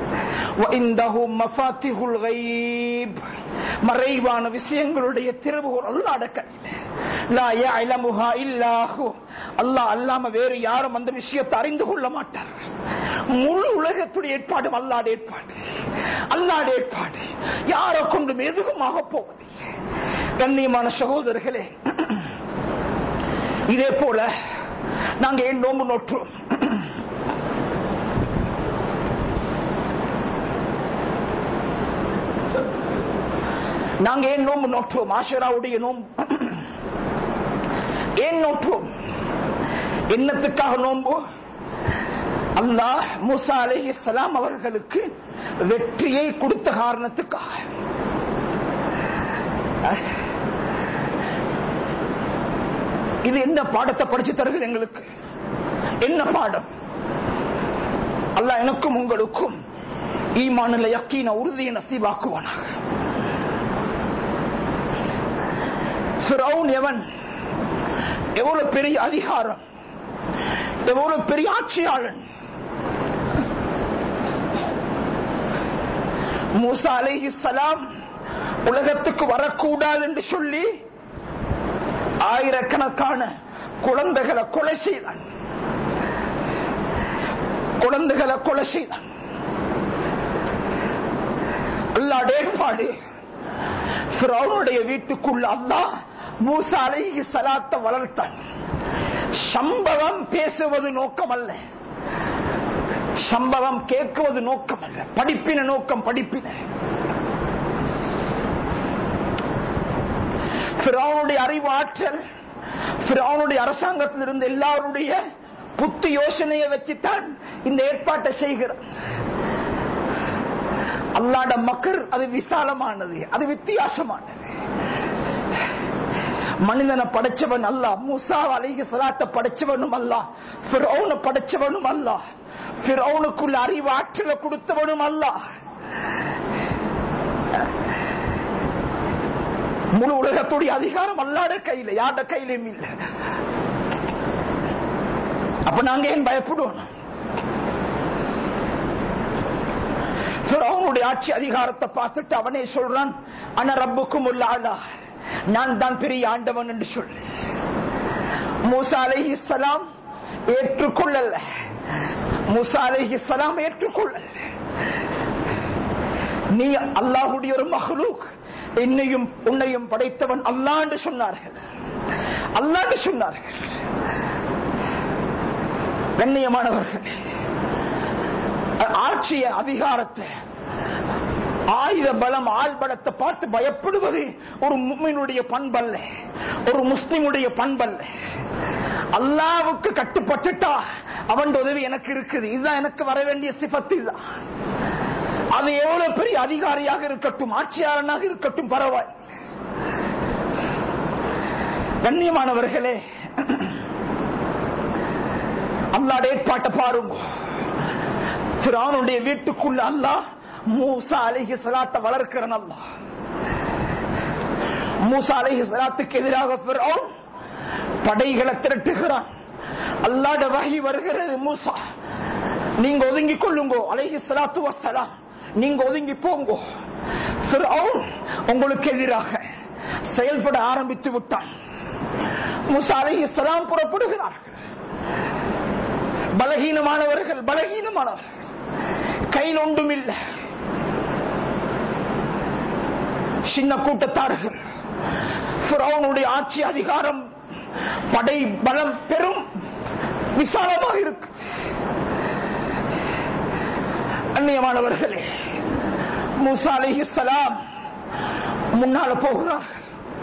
மறைவான விஷயங்களுடைய திருவுகள் அல்லாட கையில் அல்லாஹ் அல்லாம வேறு யாரும் அந்த விஷயத்தை அறிந்து கொள்ள மாட்டார்கள் முழு உலகத்துடைய ஏற்பாடு அல்லாட ஏற்பாடு அல்லாட ஏற்பாடு யாரை கொண்டும் எதுவுமாக போவதில்லை கண்ணியமான சகோதரர்களே இதே போல நாங்க ஏன் நோம்பு நோற்றோம் நாங்க ஏன் நோம்பு நோற்றோம் ஆஷராவுடைய நோம்பு ஏன் நோற்றோம் என்னத்துக்காக நோம்பு அல்லாஹ் மூசா அலஹி சலாம் அவர்களுக்கு வெற்றியை கொடுத்த காரணத்துக்காக இது என்ன பாடத்தை படிச்சு தருகிறது எங்களுக்கு என்ன பாடம் அல்லாஹ் எனக்கும் உங்களுக்கும் ஈமானில் யக்கீன உறுதியை நசீவாக்குவானாக ஃபிரௌன் எவன் எவ்வளவு பெரிய அதிகாரம் எவ்வளவு பெரிய ஆட்சியாளன் மூசா அலைஹி சலாம் உலகத்துக்கு வரக்கூடாது என்று சொல்லி ஆயிரக்கணக்கான குழந்தைகளை கொலை செய்தான் குழந்தைகளை கொலை செய்தான் அல்லாட ஏற்பாடு ஃபிரௌனுடைய வீட்டுக்குள்ள அல்லாஹ் மூசா அலைஹி சலாத்தை வளர்த்தான் சம்பவம் பேசுவது நோக்கம் அல்ல சம்பவம் கேட்குவது நோக்கம் அல்ல படிப்பின நோக்கம் படிப்பின பிறவுனுடைய அறிவு ஆற்றல் பிறவுனுடைய அரசாங்கத்தில் இருந்த எல்லாருடைய புத்தி யோசனையை வச்சுத்தான் இந்த ஏற்பாட்டை செய்கிறார் அல்லாட மக்கள் அது விசாலமானது அது வித்தியாசமானது மனிதனை படைச்சவன் அல்ல மூசா அலிக சலாத்த படைச்சவனும் அல்ல பிறவுன படைச்சவனும் அல்ல பிறவுனுக்குள்ள அறிவு ஆற்றலை கொடுத்தவனும் அல்ல முழு உலகத்துடைய அதிகாரம் அல்லாட கையில யார்ட கையிலும் இல்லை அப்ப நாங்க ஏன் பயப்படுவோம் அவனுடைய ஆட்சி அதிகாரத்தை பார்த்துட்டு அவனே சொல்றான் அன ரப்புக்கும் உள்ளாளா நான் தான் பெரிய ஆண்டவன் என்று சொல்லு மூசா அலைஹி சலாம் ஏற்றுக்கொள்ளல மூசா அலைஹி சலாம் ஏற்றுக்கொள்ளல நீ அல்லாஹுடைய ஒரு மகளூக் என்னையும் உன்னையும் படைத்தவன் அல்லாண்டு சொன்னார்கள் அல்லாண்டு சொன்னார்கள் கண்ணியமானவர்கள் ஆட்சிய அதிகாரத்தை ஆயுத பலம் ஆள் பலத்தை பார்த்து பயப்படுவது ஒரு மும்மினுடைய பண்பல்ல ஒரு முஸ்லிமுடைய பண்பல்ல அல்லாவுக்கு கட்டுப்பட்டுட்டா அவன் உதவி எனக்கு இருக்குது இதுதான் எனக்கு வர வேண்டிய சிபத்து தான் அது எவ்வளவு பெரிய அதிகாரியாக இருக்கட்டும் ஆட்சியாளனாக இருக்கட்டும் பரவாய் கண்ணியமானவர்களே அல்லாட ஏற்பாட்டை பாருங்க பிரானுடைய வீட்டுக்குள்ள அல்லாஹ் மூசா அலிஹி சலாத்தை வளர்க்கிறன் அல்லாஹ் மூசா அலிஹி சலாத்துக்கு எதிராக பிறவுன் படைகளை திரட்டுகிறான் அல்லாட வகை வருகிறது மூசா நீங்க ஒதுங்கி கொள்ளுங்கோ அலைஹி சலாத்து வசலாம் நீங்க ஒதுங்கி போங்கோ பிறவுன் உங்களுக்கு எதிராக செயல்பட ஆரம்பித்து விட்டான் மூசா அலிஹி சலாம் புறப்படுகிறார்கள் பலகீனமானவர்கள் பலகீனமானவர்கள் கையில் ஒன்றும் இல்லை சின்ன கூட்டத்தார்கள் பிறவனுடைய ஆட்சி அதிகாரம் படை பலம் பெரும் விசாலமாக இருக்கு அந்நியமானவர்களே மூசா அலிஹி சலாம் முன்னால போகிறார்கள்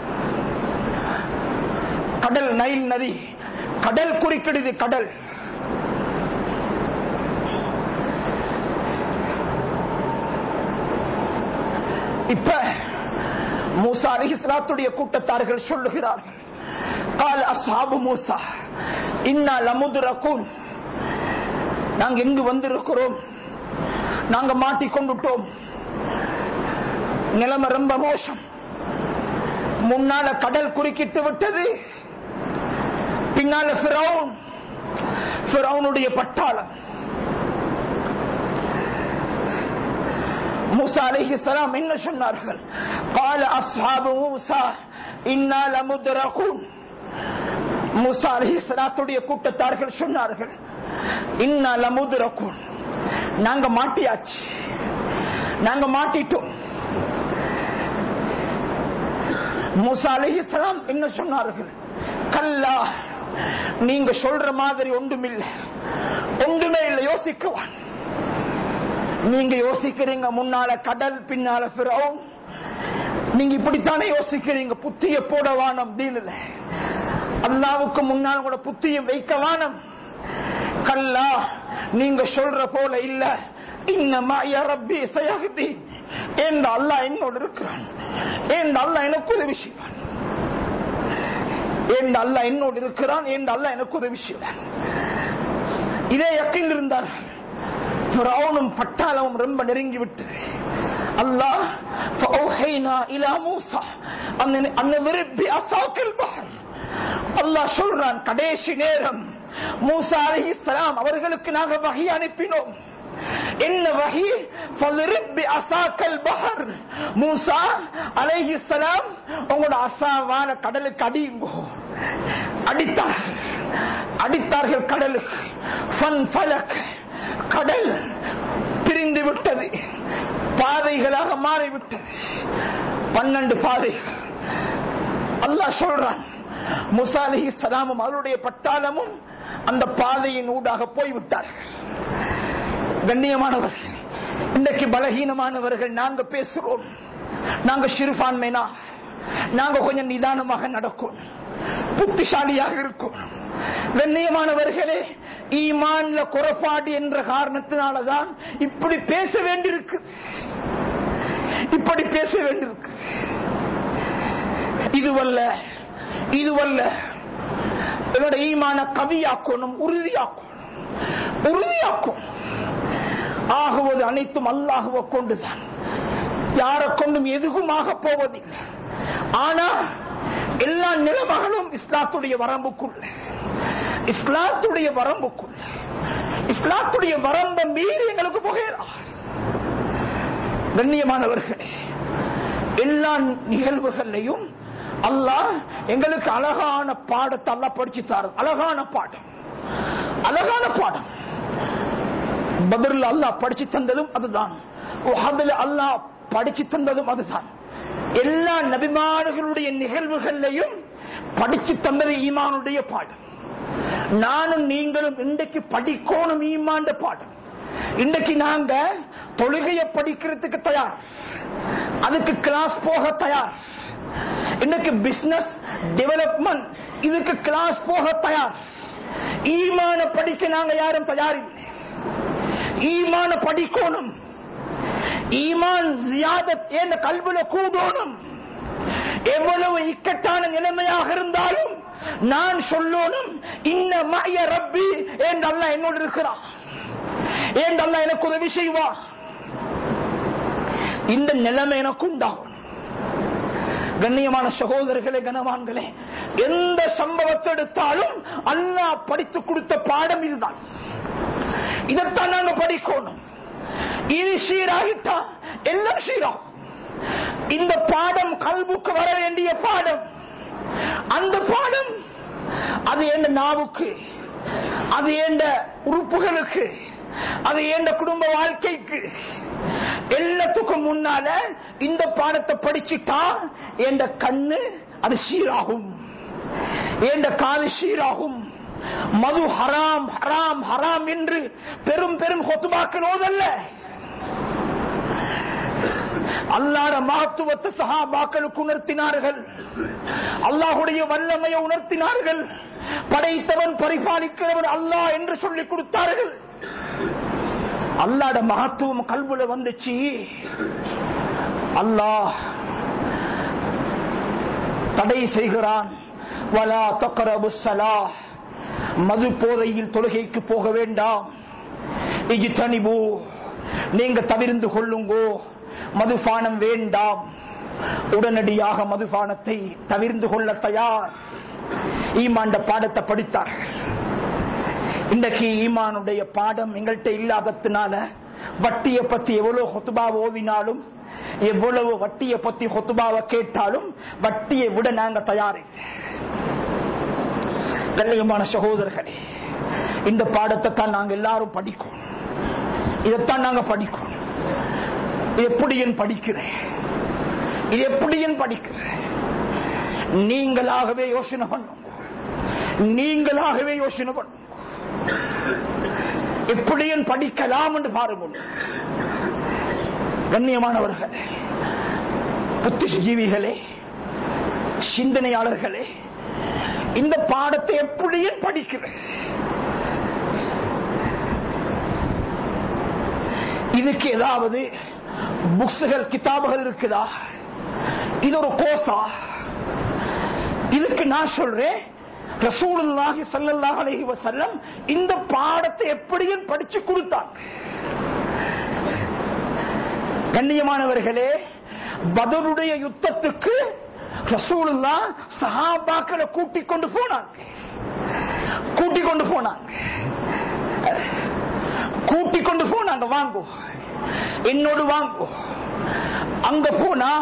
கடல் நைல் நதி கடல் குறிக்கிடுது கடல் இப்ப மூசா அலிஹிஸ்லாத்துடைய கூட்டத்தார்கள் சொல்லுகிறார்கள் கால் அசாபு மூசா இன்னா லமுதுரக்கும் நாங்க எங்கு வந்திருக்கிறோம் நாங்க மாட்டிக்கொண்டுட்டோம் நிலைமை ரொம்ப மோசம் முன்னால கடல் குறுக்கிட்டு விட்டது பின்னால பிறவுன் பிறவுனுடைய பட்டாளம் மூசா அலைஹி சலாம் என்ன சொன்னார்கள் قال اصحاب موسى انا لمدركون மூசா அலைஹி ஸலாத்துடைய கூட்டத்தார்கள் சொன்னார்கள் இன்னா லமுதுரகுன் நாங்க மாட்டியாச்சு நாங்க மாட்டிட்டோம் மூசா அலைஹி சலாம் என்ன சொன்னார்கள் கல்லா நீங்க சொல்ற மாதிரி ஒன்றுமில்லை ஒன்றுமே இல்லை யோசிக்குவான் நீங்க யோசிக்கிறீங்க முன்னால கடல் பின்னால பிறவும் நீங்க இப்படித்தானே யோசிக்கிறீங்க புத்திய போட வானம் தீனில் அல்லாவுக்கு முன்னால் கூட புத்தியும் வைக்க வானம் கல்லா நீங்க சொல்ற போல இல்ல இன்னமா ரப்பி சயகுதி ஏன் அல்லா என்னோடு இருக்கிறான் ஏன் அல்லா எனக்கு உதவி செய்வான் ஏன் அல்லா என்னோடு இருக்கிறான் ஏன் அல்லா எனக்கு உதவி செய்வான் இதே யக்கில் இருந்தார்கள் பிரவுனும் பட்டாளமும் ரொம்ப நெருங்கி விட்டது அல்லாஹ் فأوحينا إلى موسى أن أن نضرب بعصاك البحر அல்லாஹ் சொல்றான் கடைசி நேரம் மூசா அலைஹிஸ்ஸலாம் அவர்களுக்கு நாங்க வகை அனுப்பினோம் என்ன வகை فضرب بعصاك البحر மூசா அலைஹிஸ்ஸலாம் உங்களோட அசாவான கடலுக்கு அடியுங்கோ அடித்தார்கள் அடித்தார்கள் கடலுக்கு ஃபன் ஃபலக் கடல் பிரிந்து விட்டது பாதைகளாக மாறிவிட்டது பன்னெண்டு பாதைகள் அல்லாஹ் சொல்றான் முசாலிஹி சலாமும் அவருடைய பட்டாளமும் அந்த பாதையின் ஊடாக போய்விட்டார்கள் கண்ணியமானவர்கள் இன்றைக்கு பலகீனமானவர்கள் நாங்க பேசுறோம் நாங்க சிறுபான்மைனா நாங்க கொஞ்சம் நிதானமாக நடக்கும் புத்திசாலியாக இருக்கும் வெண்ணியமானவர்களே ஈமான்ல குறைபாடு என்ற காரணத்தினாலதான் இப்படி பேச வேண்டியிருக்கு இப்படி பேச வேண்டியிருக்கு இதுவல்ல இதுவல்ல என்னோட ஈமான கவியாக்கணும் உறுதியாக்கணும் உறுதியாக்கும் ஆகுவது அனைத்தும் அல்லாஹுவை கொண்டுதான் யாரை கொண்டும் எதுவுமாக போவதில்லை ஆனா எல்லா நிலைமகளும் இஸ்லாத்துடைய வரம்புக்குள் இஸ்லாத்துடைய வரம்புக்குள் இஸ்லாத்துடைய வரம்பை மீறி எங்களுக்கு புகையலாம் கண்ணியமானவர்களே எல்லா நிகழ்வுகளையும் அல்லாஹ் எங்களுக்கு அழகான பாடத்தை அல்லாஹ் படிச்சு தாரு அழகான பாடம் அழகான பாடம் பதில் அல்லாஹ் படிச்சு தந்ததும் அதுதான் உஹதுல அல்லாஹ் படிச்சு தந்ததும் அதுதான் எல்லா நபிமார்களுடைய நிகழ்வுகளையும் படிச்சு தந்தது ஈமானுடைய பாடம் நானும் நீங்களும் இன்றைக்கு படிக்கணும் ஈமாண்ட பாடம் இன்றைக்கு நாங்க தொழுகையை படிக்கிறதுக்கு தயார் அதுக்கு கிளாஸ் போக தயார் இன்னைக்கு பிசினஸ் டெவலப்மெண்ட் இதுக்கு கிளாஸ் போக தயார் ஈமான படிக்க நாங்க யாரும் தயாரில்லை ஈமான படிக்கணும் ஈமான் ஜியாதத் என்ற கல்வில கூடணும் எவ்வளவு இக்கட்டான நிலைமையாக இருந்தாலும் நான் சொல்லணும் இன்ன மாய ரப்பி என்று அல்ல என்னோடு இருக்கிறான் என்று அல்ல எனக்கு உதவி செய்வா இந்த நிலைமை எனக்கு உண்டாகும் கண்ணியமான சகோதரர்களே கனவான்களே எந்த சம்பவத்தை எடுத்தாலும் அல்லாஹ் படித்து கொடுத்த பாடம் இதுதான் இதைத்தான் நாங்க படிக்கணும் இது சீராகிட்டா எல்லாம் சீராகும் இந்த பாடம் கல்புக்கு வர வேண்டிய பாடம் அந்த பாடம் அது எந்த நாவுக்கு அது எந்த உறுப்புகளுக்கு அது எந்த குடும்ப வாழ்க்கைக்கு எல்லாத்துக்கும் முன்னால இந்த பாடத்தை படிச்சுட்டா எந்த கண்ணு அது சீராகும் எந்த காது சீராகும் மது ஹராம் ஹராம் ஹராம் என்று பெரும் பெரும் கொத்துபாக்கள் ஓதல்ல அல்லாட மகத்துவத்தை சகாபாக்களுக்கு உணர்த்தினார்கள் அல்லாஹுடைய வல்லமையை உணர்த்தினார்கள் படைத்தவன் பரிபாலிக்கிறவன் அல்லாஹ் என்று சொல்லிக் கொடுத்தார்கள் அல்லாட மகத்துவம் கல்வில வந்துச்சு அல்லாஹ் தடை செய்கிறான் வலா தக்கரபு சலாஹ் மது போதையில் தொழுகைக்கு போக வேண்டாம் இஜித்தனிபு நீங்க தவிர்ந்து கொள்ளுங்கோ மதுபானம் வேண்டாம் உடனடியாக மதுபானத்தை தவிர்ந்து கொள்ள தயார் ஈமாண்ட பாடத்தை படித்தார்கள் இன்றைக்கு ஈமானுடைய பாடம் எங்கள்கிட்ட இல்லாததுனால வட்டியை பத்தி எவ்வளவு ஹொத்துபா ஓதினாலும் எவ்வளவு வட்டியை பத்தி ஹொத்துபாவை கேட்டாலும் வட்டியை விட நாங்க தயாரில்லை கண்ணியமான சகோதரர்களே இந்த பாடத்தை தான் நாங்க எல்லாரும் படிக்கும் இதைத்தான் நாங்க படிக்கும் இது எப்படி என் படிக்கிறேன் இது எப்படி என் படிக்கிறேன் நீங்களாகவே யோசனை பண்ணுங்க நீங்களாகவே யோசனை பண்ணுங்க எப்படி என் படிக்கலாம் என்று பாருங்கள் கண்ணியமானவர்களே புத்திஜீவிகளே சிந்தனையாளர்களே இந்த பாடத்தை எப்படியும் படிக்கிறேன் இதுக்கு ஏதாவது புக்ஸுகள் கிதாபுகள் இருக்குதா இது ஒரு கோசா இதுக்கு நான் சொல்றேன் ரசூலுல்லாஹி ஸல்லல்லாஹு அலைஹி வஸல்லம் இந்த பாடத்தை எப்படியும் படிச்சு கொடுத்தாங்க கண்ணியமானவர்களே பதருடைய யுத்தத்துக்கு ரசூலுல்லா சஹாபாக்களை கூட்டிக் கொண்டு போனாங்க கூட்டிக் கொண்டு போனாங்க கூட்டிக் கொண்டு போனாங்க வாங்கோ என்னோடு வாங்கோ அங்க போனா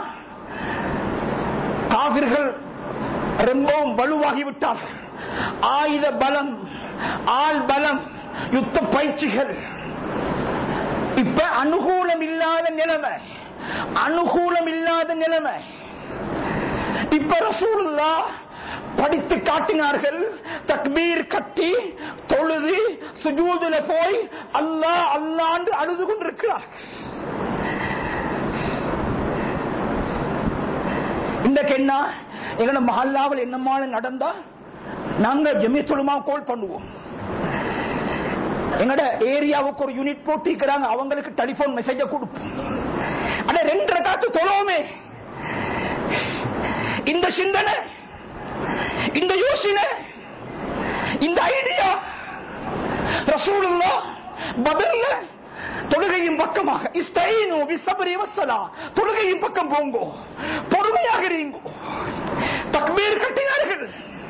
காவிர்கள் ரொம்பவும் வலுவாகி விட்டார்கள் ஆயுத பலம் ஆள் பலம் யுத்த பயிற்சிகள் இப்ப அனுகூலம் இல்லாத நிலைமை அனுகூலம் இல்லாத நிலைமை இப்ப ரசூலுல்லா படித்து காட்டினார்கள் தக்பீர் கட்டி தொழுது சுஜூதுல போய் அல்லாஹ் அல்லாண்டு அழுது கொண்டிருக்கிறார்கள் இன்றைக்கு என்ன எங்களோட மஹல்லாவில் என்னமான நடந்தா நாங்க ஜெமித்துலமா கோல் பண்ணுவோம் எங்கட ஏரியாவுக்கு ஒரு யூனிட் போட்டிக்கிறாங்க அவங்களுக்கு டெலிபோன் மெசேஜ கொடுப்போம் ஆனா ரெண்டரை காத்து தொழுவோமே இந்த சிந்தனை இந்த யோசனை இந்த ஐடியா ரசூலுல்லா பதில்ல தொழுகையின் பக்கமாக இஸ்தைனு பிஸ்ஸப்ரி வஸ்ஸலா தொழுகையின் பக்கம் போங்கோ பொறுமையாக இருங்கோ தக்பீர் கட்டினார்கள்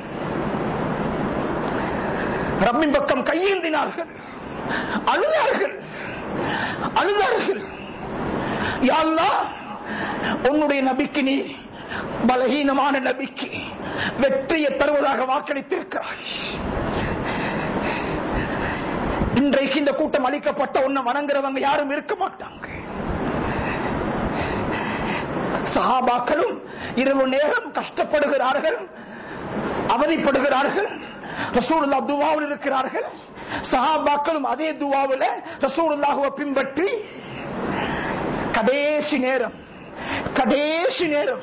ரப்பின் பக்கம் கையேந்தினார்கள் அழுதார்கள் அழுதார்கள் யா அல்லாஹ், உன்னுடைய நபிக்கு நீ பலகீனமான நபிக்கு வெற்றியை தருவதாக வாக்களித்திருக்கிறாய் இன்றைக்கு இந்த கூட்டம் அளிக்கப்பட்ட உன்னை வணங்குறவங்க யாரும் இருக்க மாட்டாங்க சஹாபாக்களும் இரவு நேரம் கஷ்டப்படுகிறார்கள் அவதிப்படுகிறார்கள் ரசூலுல்லா துவாவில் இருக்கிறார்கள் சஹாபாக்களும் அதே துவாவில் ரசூலுல்லாஹுவை பின்பற்றி கடைசி நேரம் கடைசி நேரம்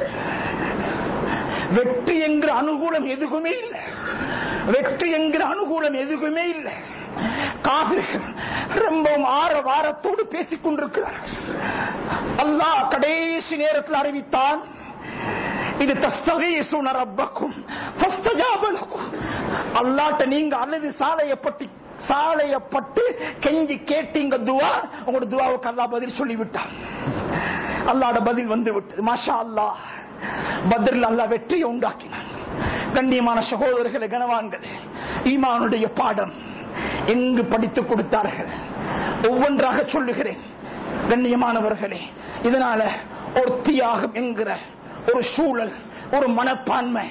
வெற்றி என்கிற அனுகூலம் எதுவுமே இல்லை வெற்றி என்கிற அனுகூலம் எதுவுமே இல்லை காவிர்கள் ரொம்பவும் ஆற வாரத்தோடு பேசிக் கொண்டிருக்கிறார்கள் அல்லாஹ் கடைசி நேரத்தில் அறிவித்தான் இது தஸ்தகீசுன ரப்பக்கும் ஃபஸ்தஜாபலக்கும் அல்லாட்ட நீங்க அல்லது சாலையப்பட்டு சாலையப்பட்டு கெஞ்சி கேட்டீங்க துவா உங்களோட துவாவுக்கு அல்லாஹ் பதில் சொல்லிவிட்டான் அல்லாட பதில் வந்து விட்டது மாஷா அல்லாஹ் பத்ரில் அல்லாஹ் வெற்றியை உண்டாக்கினான் கண்ணியமான சகோதரர்களே கனவான்களே ஈமானுடைய பாடம் எங்கு படித்துக் கொடுத்தார்கள் ஒவ்வொன்றாக சொல்லுகிறேன் கண்ணியமானவர்களே இதனால ஒரு தியாகம் என்கிற ஒரு சூழல் ஒரு மனப்பான்மை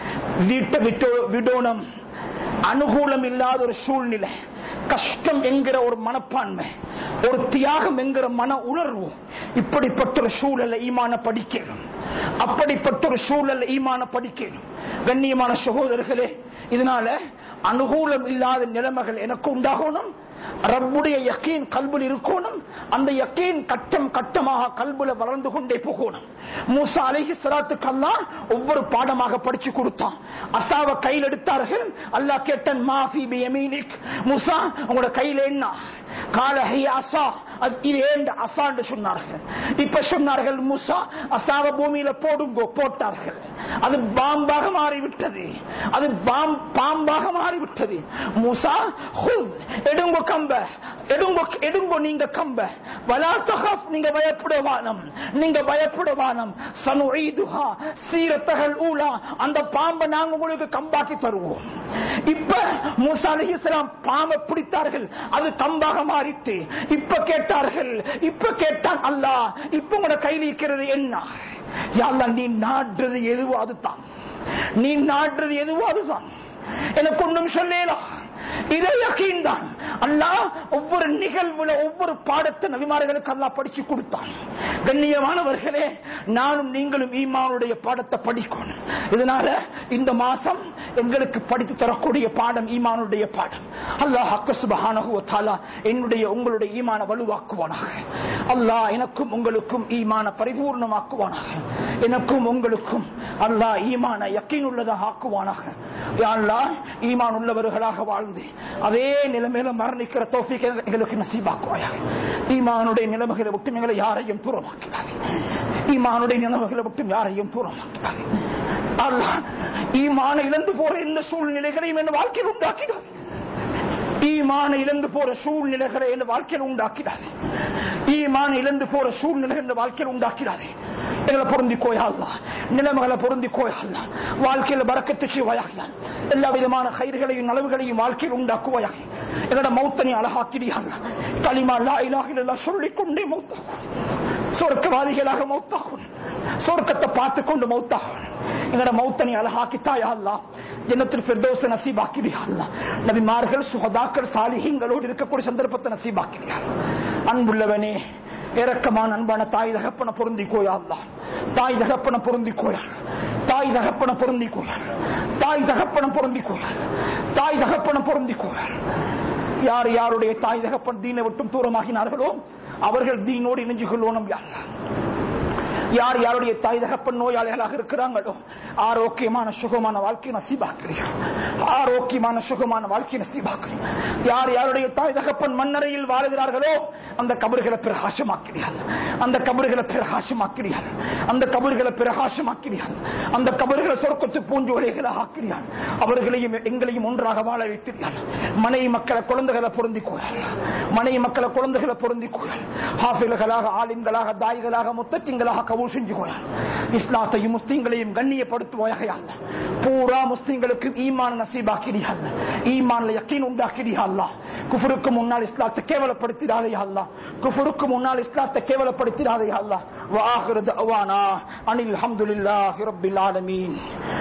வீட்டை விட்டோ விடோனம் அனுகூலம் இல்லாத ஒரு சூழ்நிலை கஷ்டம் என்கிற ஒரு மனப்பான்மை ஒரு தியாகம் என்கிற மன உணர்வு இப்படிப்பட்ட ஒரு சூழலை ஈமான படிக்கணும் அப்படிப்பட்ட ஒரு சூழல் ஈமான படிக்கணும் கண்ணியமான சகோதரர்களே இதனால அனுகூலம் இல்லாத நிலைமைகள் எனக்கு உண்டாகணும் ரப்புடைய யக்கீன் கல்புல் இருக்கணும் அந்த யக்கீன் கட்டம் கட்டமாக கல்புல வளர்ந்து கொண்டே போகணும் மூசா அலைஹி ஸலாத்துக்கு அல்லாஹ் ஒவ்வொரு பாடமாக படிச்சு கொடுத்தான் அசாவை கையில் எடுத்தார்கள் அல்லாஹ் கேட்டன் மாஃபி பி யமீனிக் மூசா உங்களோட கையில என்ன கால ஹி அசா அது இது ஏண்ட அசான்னு சொன்னார்கள் இப்ப சொன்னார்கள் மூசா அசாவை பூமியில போடுங்கோ போட்டார்கள் அது பாம்பாக மாறிவிட்டது அது பாம் பாம்பாக மாறிவிட்டது மூசா ஹுத் எடுங்கோ கம்ப எடுங்கோ எடுங்கோ நீங்க கம்ப வலா தகஃப் நீங்க பயப்படுவானம் நீங்க பயப்படுவானம் சனுஈதுஹா சீரத்தகல் ஊலா அந்த பாம்பை நாங்க உங்களுக்கு கம்பாக்கி தருவோம் இப்ப மூசா அலைஹிஸ்ஸலாம் பாம்பை பிடித்தார்கள் அது கம்பாக மாறிட்டு இப்ப கேட்டார்கள் இப்ப கேட்டான் அல்லாஹ் இப்ப உங்களோட கையில் இருக்கிறது என்ன யா அல்லாஹ், நீ நாடுறது எதுவோ அதுதான் நீ நாடுறது எதுவோ அதுதான் எனக்கு ஒன்றும் சொல்லலாம் இதே யகீன் தான் அல்லாஹ் ஒவ்வொரு நிகழ்வுல ஒவ்வொரு பாடத்தை நபிமார்களுக்கு அல்லாஹ் படிச்சு கொடுத்தான் கண்ணியமானவர்களே நானும் நீங்களும் ஈமானுடைய பாடத்தை படிக்கணும் இதனால இந்த மாசம் எங்களுக்கு படித்து தரக்கூடிய பாடம் ஈமானுடைய பாடம் அல்லாஹ் அக்கசுபஹானஹு வ தஆலா என்னுடைய உங்களுடைய ஈமான வலுவாக்குவானாக அல்லாஹ் எனக்கும் உங்களுக்கும் ஈமான பரிபூர்ணமாக்குவானாக எனக்கும் உங்களுக்கும் அல்லாஹ் ஈமான யக்கீன் உள்ளதாக ஆக்குவானாக யா அல்லாஹ் ஈமான் உள்ளவர்களாக வாழ்ந்து அதே நிலைமையில மரணிக்கிற தோஃபிக் எங்களுக்கு நசீபாக்குவாயாக ஈமானுடைய நிலைமைகளை விட்டு எங்களை யாரையும் தூரமாக்கிறாது ஈமானுடைய நிலைமைகளை விட்டு யாரையும் தூரமாக்கிறாது அல்லாஹ் ஈமான இழந்து போற இந்த சூழ்நிலைகளையும் என் வாழ்க்கையில் உண்டாக்கிறாது ஈமான இழந்து போற சூழ்நிலைகளை என் வாழ்க்கையில் உண்டாக்கிறாது ஈமான இழந்து போற சூழ்நிலைகள் என் வாழ்க்கையில் உண்டாக்கிறாது எங்களை பொருந்தி கோயாள்லாம் நிலைமைகளை பொருந்தி கோயாள்லாம் வாழ்க்கையில பறக்கத்து செய்வாயாக எல்லா விதமான கயிறுகளையும் நலவுகளையும் வாழ்க்கையில் உண்டாக்குவாயாக எங்களோட மௌத்தனை அழகாக்கிறியாள் களிமா லா இலாஹ இல்லல்லாஹ் சொல்லிக் கொண்டே மௌத்தாகும் சொர்க்கவாதிகளாக மௌத்தாகும் சொர்க்கத்தை பார்த்து கொண்டு மௌத்தாகும் எங்களோட மௌத்தனை அழகாக்கித்தாயா அல்லாஹ் ஜன்னத்தில் ஃபிர்தௌஸ் நசீபாக்கிறியா அல்லாஹ் நபிமார்கள் சுகதாக்கள் சாலிஹீங்களோடு இருக்கக்கூடிய சந்தர்ப்பத்தை நசீபாக்கிறியா அன்புள்ளவனே இரக்கமான அன்பான தாய் தகப்பன பொருந்திக்கோயா அல்லாஹ் தாய் தகப்பன பொருந்திக்கோயா தாய் தகப்பன பொருந்திக்கோயா தாய் தகப்பன பொருந்திக்கோயா தாய் தகப்பன பொருந்திக்கோயா யார் யாருடைய தாய் தகப்பன் தீனை விட்டும் தூரமாகினார்களோ அவர்கள் தீனோடு இணைஞ்சு கொள்வோம் யா அல்லாஹ் யார் யாருடைய தாய் தகப்பன் நோயாளிகளாக இருக்கிறாங்களோ ஆரோக்கியமான சுகமான வாழ்க்கை நசீபாக்கிறீர்கள் ஆரோக்கியமான சுகமான வாழ்க்கை நசீபாக்கிறீர்கள் யார் யாருடைய தாய் தகப்பன் மண்ணறையில் வாழுகிறார்களோ அந்த கபறுகளை பிரகாசமாக்கிறீர்கள் அந்த கபறுகளை பிரகாசமாக்கிறீர்கள் அந்த கபறுகளை பிரகாசமாக்கிறீர்கள் அந்த கபறுகளை சொர்க்கத்து பூஞ்சோலைகளை ஆக்கிறீர்கள் அவர்களையும் எங்களையும் ஒன்றாக வாழ வைத்தீர்கள் மனை மக்களை குழந்தைகளை பொருந்திக் கொள்ளார்கள் மனை மக்களை குழந்தைகளை பொருந்திக் கொள்ளார்கள் ஹாஃபில்களாக ஆலிம்களாக தாய்களாக முத்தத்திங்களாக கபூல் செஞ்சு கொள்ளார் இஸ்லாத்தையும் முஸ்லீம்களையும் கண்ணியப்படுத்துவாயாக அல்ல பூரா முஸ்லீம்களுக்கு ஈமான் நசீபாக்கிறியா ஈமான்ல யக்கீன் உண்டாக்கிறியா அல்ல குஃபருக்கு முன்னால் இஸ்லாத்தை கேவலப்படுத்திடாதே அல்ல குஃபருக்கு முன்னால் இஸ்லாத்தை கேவலப்படுத்திடாதே அல்ல வாஹிரு தஅவானா அனில் ஹம்துலில்லாஹி ரப்பில் ஆலமீன்